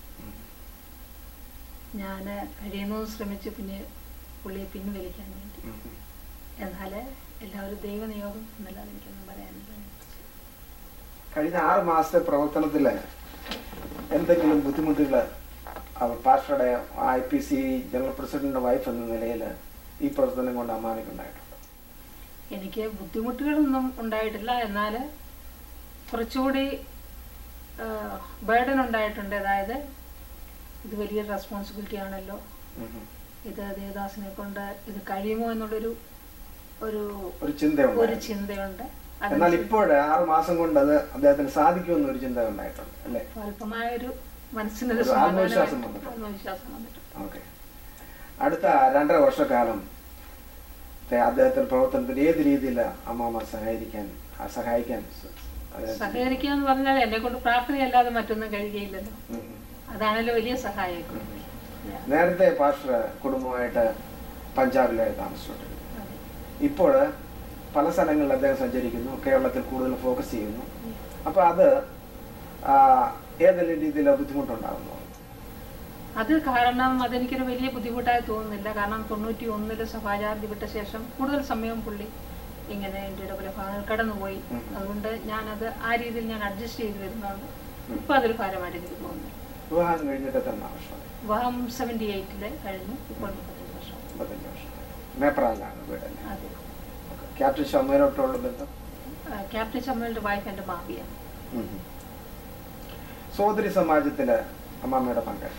ഞാൻ കഴിയുന്നതും ശ്രമിച്ചു പിന്നെ പുള്ളിയെ പിൻവലിക്കാൻ വേണ്ടി എന്നാൽ എല്ലാവരും ദൈവനിയോഗം എന്നല്ലാതെ എനിക്കൊന്നും പറയാനില്ല കഴിഞ്ഞ ആറ് മാസത്തെ പ്രവർത്തനത്തിൽ എന്തെങ്കിലും ബുദ്ധിമുട്ടുകൾ പാസ്റ്ററുടെ ഐ പി സി ജനറൽ പ്രസിഡന്റിന്റെ വൈഫ് എന്ന നിലയിൽ ഈ പ്രവർത്തനം കൊണ്ട് അമ്മാനിക്കുണ്ടായിട്ടുണ്ട് എനിക്ക് ബുദ്ധിമുട്ടുകളൊന്നും ഉണ്ടായിട്ടില്ല എന്നാൽ കുറച്ചുകൂടി ബേർഡൻ ഉണ്ടായിട്ടുണ്ട് അതായത് ഇത് വലിയൊരു റെസ്പോൺസിബിലിറ്റി ആണല്ലോ ഇത് ദേവദാസിനെ കൊണ്ട് ഇത് കഴിയുമോ എന്നുള്ളൊരു ഒരു ഒരു ചിന്തയുണ്ട് ഒരു ചിന്തയുണ്ട് അത് എന്നാൽ ഇപ്പോൾ ആറ് മാസം കൊണ്ട് അത് അദ്ദേഹത്തിന് സാധിക്കുമെന്ന് ഒരു ചിന്ത ഉണ്ടായിട്ടുണ്ട് അല്ലേ അല്പമായൊരു മനസ്സിനൊരു ഒരു ആത്മവിശ്വാസം സമാധാനം വന്നിട്ടുണ്ട്. ആത്മവിശ്വാസം വന്നിട്ടുണ്ട് ഓക്കെ അടുത്ത രണ്ടര വർഷക്കാലം ത്തെ അദ്ദേഹത്തിന്റെ പ്രവർത്തനത്തിൽ ഏത് രീതിയിൽ അമ്മാമ്മ സഹായിക്കാൻ ആ, സഹായിക്കാൻ സ- അതായത് സഹകരിക്കുക എന്ന് പറഞ്ഞാൽ എന്നെ കൊണ്ട് പ്രാർത്ഥനയല്ലാതെ മറ്റൊന്നും കഴിയുകയില്ലല്ലോ ഉം, ഉം. അതാണല്ലോ വലിയ സഹായം നേരത്തെ പാസ്റ്റർ കുടുംബമായിട്ട് പഞ്ചാബിലെ താമസിച്ചിട്ടുണ്ട് അതെ. ഇപ്പോൾ പല സ്ഥലങ്ങളിൽ അദ്ദേഹം സഞ്ചരിക്കുന്നു കേരളത്തിൽ കൂടുതൽ ഫോക്കസ് ചെയ്യുന്നു അപ്പോൾ അത് ആ, ഏതെല്ലാം രീതിയിൽ ബുദ്ധിമുട്ടുണ്ടാകുന്നു അത് കാരണം അതെനിക്കൊരു വലിയ ബുദ്ധിമുട്ടായി തോന്നുന്നില്ല കാരണം തൊണ്ണൂറ്റി ഒന്നില് സഭാചാർജ് വിട്ട ശേഷം കൂടുതൽ സമയം പുള്ളി ഇങ്ങനെ ഇന്ത്യയുടെ പല ഭാഗങ്ങൾ കടന്നുപോയി ഉം. അതുകൊണ്ട് ഞാനത് ആ രീതിയിൽ ഞാൻ അഡ്ജസ്റ്റ് ചെയ്ത് വരുന്നുണ്ട് ഇപ്പൊ അതൊരു ഭാരമായിട്ട് എനിക്ക് തോന്നുന്നു വിവാഹം കഴിഞ്ഞിട്ട് എത്ര വർഷം വിവാഹം സെവൻറ്റി എയ്റ്റില് കഴിഞ്ഞു ഇപ്പോൾ മുപ്പത്തഞ്ച് വർഷം മുപ്പത്തഞ്ച് വർഷം മേപ്രാലാണ് വീടല്ലേ അതെ ഓക്കെ. ക്യാപ്റ്റൻ ഷമ്മയിലോട്ടുള്ള ബന്ധം ആ, ക്യാപ്റ്റൻ ചമ്മലിന്റെ വൈഫ് എൻ്റെ മാവിയാണ് ഉം. സോദരി സമാജത്തില് അമ്മാമ്മയുടെ പങ്ക്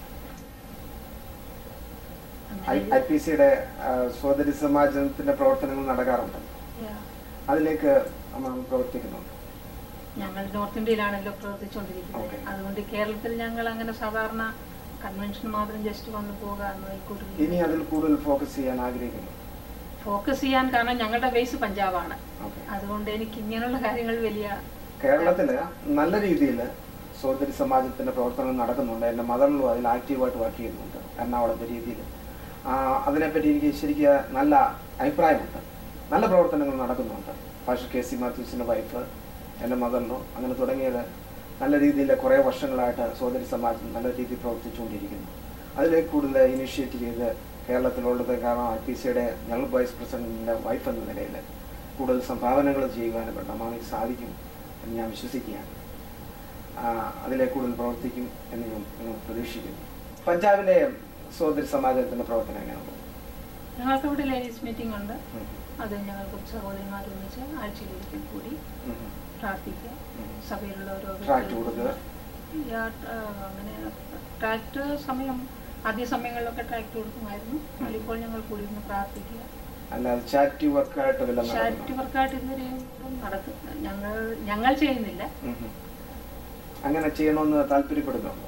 ഐ അങ്ങനെ പി സിയുടെ സോദരി സമാജത്തിന്റെ പ്രവർത്തനങ്ങൾ നടക്കാറുണ്ട് yeah. അതിലേക്ക് അമ്മാമ്മ പ്രവർത്തിക്കുന്നുണ്ട് ഞങ്ങൾ നോർത്ത് ഇന്ത്യയിലാണല്ലോ പ്രവർത്തിച്ചുകൊണ്ടിരിക്കുന്നത് Okay. അതുകൊണ്ട് കേരളത്തിൽ ഞങ്ങൾ അങ്ങനെ സാധാരണ കൺവെൻഷൻ മാത്രം ജസ്റ്റ് വന്നു പോകുക എന്ന് ഇനി ആയിക്കോട്ടെ അതിൽ കൂടുതൽ ഫോക്കസ് ചെയ്യാൻ ആഗ്രഹിക്കുന്നു ഫോക്കസ് ചെയ്യാൻ കാരണം ഞങ്ങളുടെ ബേസ് പഞ്ചാബാണ് ഓക്കെ അതുകൊണ്ട് എനിക്ക് ഇങ്ങനെയുള്ള കാര്യങ്ങൾ വലിയ കേരളത്തില് നല്ല രീതിയിൽ സോദരി സമാജത്തിന്റെ പ്രവർത്തനങ്ങൾ നടക്കുന്നുണ്ട് എൻ്റെ മദറിലും അതിൽ ആക്റ്റീവായിട്ട് വർക്ക് ചെയ്യുന്നുണ്ട് എറണാകുളത്തെ രീതിയിൽ അതിനെപ്പറ്റി എനിക്ക് ശരിക്കും നല്ല അഭിപ്രായമുണ്ട് നല്ല പ്രവർത്തനങ്ങൾ നടക്കുന്നുണ്ട് പക്ഷേ കെ സി മാത്യൂസിൻ്റെ വൈഫ് എൻ്റെ മദറിലോ അങ്ങനെ തുടങ്ങിയത് നല്ല രീതിയിൽ കുറേ വർഷങ്ങളായിട്ട് സോദരി സമാജം നല്ല രീതിയിൽ പ്രവർത്തിച്ചുകൊണ്ടിരിക്കുന്നു അതിലേക്ക് കൂടുതൽ ഇനിഷ്യേറ്റ് ചെയ്ത് കേരളത്തിലുള്ളത് കാരണം ഐ പി സിയുടെ ജനറൽ വൈസ് പ്രസിഡന്റിൻ്റെ വൈഫ് എന്ന നിലയിൽ കൂടുതൽ സംഭാവനകൾ ചെയ്യുവാനും പെണ്ണമാമിക്ക് സാധിക്കും എന്ന് ഞാൻ വിശ്വസിക്കുകയാണ് ആ, അതിലേക്ക് കൂടുതൽ പ്രവർത്തിക്കും എന്ന് ഞാൻ ഞാൻ പ്രതീക്ഷിക്കുന്നു പഞ്ചാബിലെ സോദരി സമാജത്തിന്റെ പ്രവർത്തനം എങ്ങനെ പോകും ഞങ്ങൾക്ക് ഇവിടെ ലേഡീസ് മീറ്റിംഗ് ഉണ്ട് അത് ഞങ്ങൾ കുറച്ച് സഹോദരിമാർ ഒന്നിച്ച് ആഴ്ചയിൽ ഒരിക്കൽ കൂടി പ്രാർത്ഥിക്കുക സഭയിലുള്ള ഓരോ ട്രാക്ട് കൊടുക്കുക യാ, ആ, അങ്ങനെ ട്രാക്ട് സമയം ആദ്യ സമയങ്ങളിലൊക്കെ ട്രാക്ട് കൊടുക്കുമായിരുന്നു അതിപ്പോൾ ഞങ്ങൾ കൂടി ഇരുന്ന് പ്രാർത്ഥിക്കുക അല്ലാതെ ചാരിറ്റി വർക്കായിട്ട് വല്ല ചാരിറ്റി വർക്കായിട്ട് ഇതുവരെ നടത്തും ഞങ്ങൾ ഞങ്ങൾ ചെയ്യുന്നില്ല അങ്ങനെ ചെയ്യണമെന്ന് താല്പര്യപ്പെടുന്നുണ്ടോ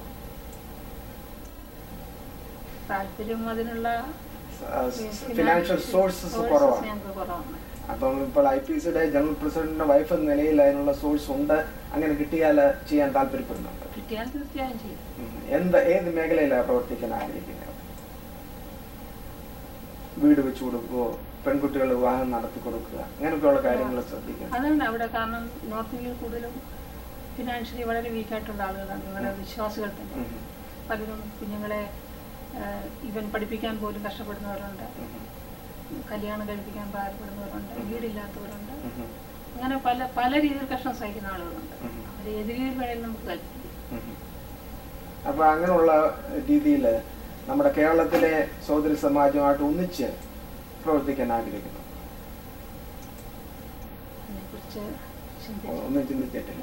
താല്പര്യം അതിനുള്ള ഫിനാൻഷ്യൽ സോഴ്സസ് sources കുറവാണ് ഞങ്ങൾക്ക് കുറവാണ് അപ്പം ഇപ്പോൾ ഐ പി സിയുടെ ജനറൽ പ്രസിഡന്റിന്റെ വൈഫ് എന്ന നിലയിൽ അതിനുള്ള സോഴ്സ് ഉണ്ട് അങ്ങനെ കിട്ടിയാൽ ചെയ്യാൻ താല്പര്യപ്പെടുന്നുണ്ട് കിട്ടിയാൽ തീർച്ചയായും ചെയ്യും ഉം. എന്ത് ഏത് മേഖലയിലാണ് പ്രവർത്തിക്കാൻ ആഗ്രഹിക്കുന്നത് വീട് വെച്ച് കൊടുക്കുകയോ പെൺകുട്ടികൾ വിവാഹം നടത്തി കൊടുക്കുക അങ്ങനെയൊക്കെയുള്ള കാര്യങ്ങൾ ശ്രദ്ധിക്കണം അതാണ് അവിടെ കാരണം നോർത്ത് ഇന്ത്യയിൽ കൂടുതലും ഫിനാൻഷ്യലി വളരെ വീക്കായിട്ടുള്ള ആളുകളാണ് നിങ്ങളുടെ വിശ്വാസികൾ തന്നെ ഉം. പലരും കുഞ്ഞുങ്ങളെ ഇവൻ പഠിപ്പിക്കാൻ പോലും കഷ്ടപ്പെടുന്നവരുണ്ട് ഉം. കല്യാണം കഴിപ്പിക്കാൻ ഭാരപ്പെടുന്നവരുണ്ട് ഉം. വീടില്ലാത്തവരുണ്ട് ഉം. അങ്ങനെ പല പല രീതിയിൽ കഷ്ടം സഹിക്കുന്ന ആളുകളുണ്ട് ഉം. അവർ ഏത് രീതിയിൽ വേണേലും നമുക്ക് കൽപ്പിക്കും ഉം. അപ്പൊ അങ്ങനെയുള്ള രീതിയിൽ നമ്മുടെ കേരളത്തിലെ സോദരി സമാജമായിട്ട് ഒന്നിച്ച് പ്രവർത്തിക്കാൻ ആഗ്രഹിക്കുന്നു അതിനെക്കുറിച്ച് ചിന്തിച്ചു ഒന്നും ചിന്തിച്ചിട്ടില്ല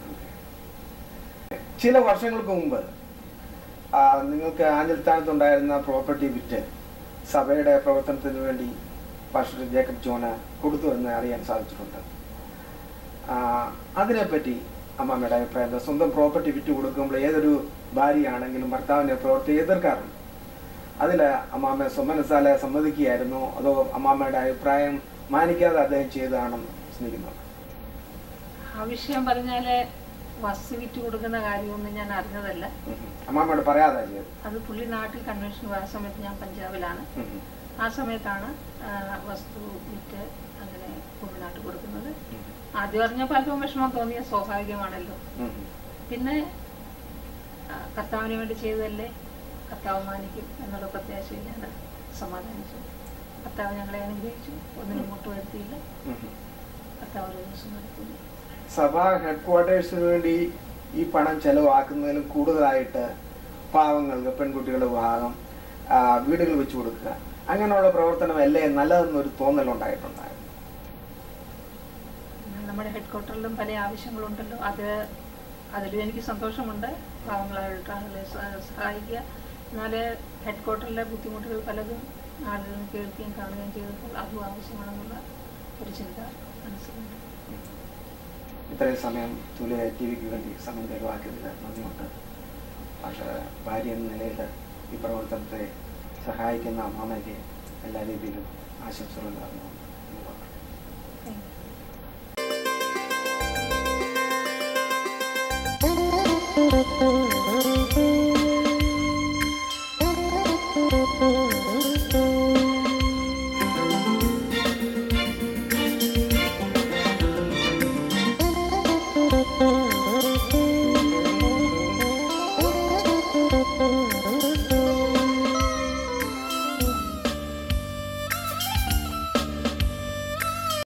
ചില വർഷങ്ങൾക്ക് മുമ്പ് ആ, നിങ്ങൾക്ക് ആഞ്ഞിൽത്താനത്തുണ്ടായിരുന്ന പ്രോപ്പർട്ടി വിറ്റ് സഭയുടെ പ്രവർത്തനത്തിന് വേണ്ടി പാസ്റ്റർ ജേക്കബ് ജോന് കൊടുത്തു എന്ന് അറിയാൻ സാധിച്ചിട്ടുണ്ട് ആ, അതിനെപ്പറ്റി അമ്മാമ്മയുടെ അഭിപ്രായം എന്താ? സ്വന്തം പ്രോപ്പർട്ടി വിറ്റ് കൊടുക്കുമ്പോൾ ഏതൊരു ഭാര്യയാണെങ്കിലും ഭർത്താവിന്റെ പ്രവൃത്തി എതിർക്കാറുണ്ട് അതിൽ അമ്മാമ്മ സ്വമനസാലെ സമ്മതിക്കുകയായിരുന്നു അതോ അമ്മാമ്മയുടെ അഭിപ്രായം മാനിക്കാതെ അദ്ദേഹം ചെയ്തതാണെന്ന് സ്നേഹിക്കുന്നു ആ വിഷയം പറഞ്ഞാല് വസ്തു വിറ്റ് കൊടുക്കുന്ന കാര്യമൊന്നും ഞാൻ അറിഞ്ഞതല്ല അമ്മാമ്മയോട് പറയാതാ ചെയ്തത് അത് പുള്ളി നാട്ടിൽ കൺവെൻഷൻ പോയ സമയത്ത് ഞാൻ പഞ്ചാബിലാണ് ഉം ഉം. ആ സമയത്താണ് ആ, വസ്തു വിറ്റ് അങ്ങനെ പുള്ളി നാട്ടിൽ കൊടുക്കുന്നത് ഉം ആദ്യം അറിഞ്ഞപ്പോൾ അല്പം വിഷമം തോന്നിയ സ്വാഭാവികമാണല്ലോ ഉം ഉം. പിന്നെ ആ, കർത്താവിന് വേണ്ടി ചെയ്തതല്ലേ കർത്താവ് മാനിക്കും എന്നുള്ള പ്രത്യാശയിൽ ഞാൻ സമാധാനിച്ചു കർത്താവ് ഞങ്ങളെ അനുഗ്രഹിച്ചു ഒന്നിനും മുട്ട് വരുത്തിയില്ല ഉം ഉം. കർത്താവ് ഒരു ദിവസം നടക്കുന്നു സഭാ ഹെഡ് ക്വാർട്ടേഴ്സിന് വേണ്ടി ഈ പണം ചെലവാക്കുന്നതിലും കൂടുതലായിട്ട് പാവങ്ങൾക്ക് പെൺകുട്ടികളുടെ വിവാഹം ആ, വീടുകൾ വെച്ചു കൊടുക്കുക അങ്ങനെയുള്ള പ്രവർത്തനമല്ലേ നല്ലതെന്നൊരു തോന്നലുണ്ടായിട്ടുണ്ടായിരുന്നു നമ്മുടെ ഹെഡ് ക്വാർട്ടറിലും പല ആവശ്യങ്ങളുണ്ടല്ലോ അത് അതിലും എനിക്ക് സന്തോഷമുണ്ട് പാവങ്ങളായിട്ട് ആളുകളെ സ- സഹായിക്കുക എന്നാൽ ഹെഡ് ക്വാർട്ടറിലെ ബുദ്ധിമുട്ടുകൾ പലതും ആളുകൾ കേൾക്കുകയും കാണുകയും ചെയ്തപ്പോൾ അതും ആവശ്യമാണെന്നുള്ള ഒരു ചിന്ത മനസ്സിലുണ്ട് ഇത്രയും സമയം തുല്യ ടി വിക്ക് വേണ്ടി സമയം ചെലവാക്കിയതിൽ നന്ദിയുണ്ട് പക്ഷേ ഭാര്യ എന്ന നിലയിൽ ഈ പ്രവർത്തനത്തെ സഹായിക്കുന്ന അമ്മമ്മയ്ക്ക് എല്ലാ രീതിയിലും ആശംസകൾ നേർന്നു എന്നുള്ളതാണ് താങ്ക് യു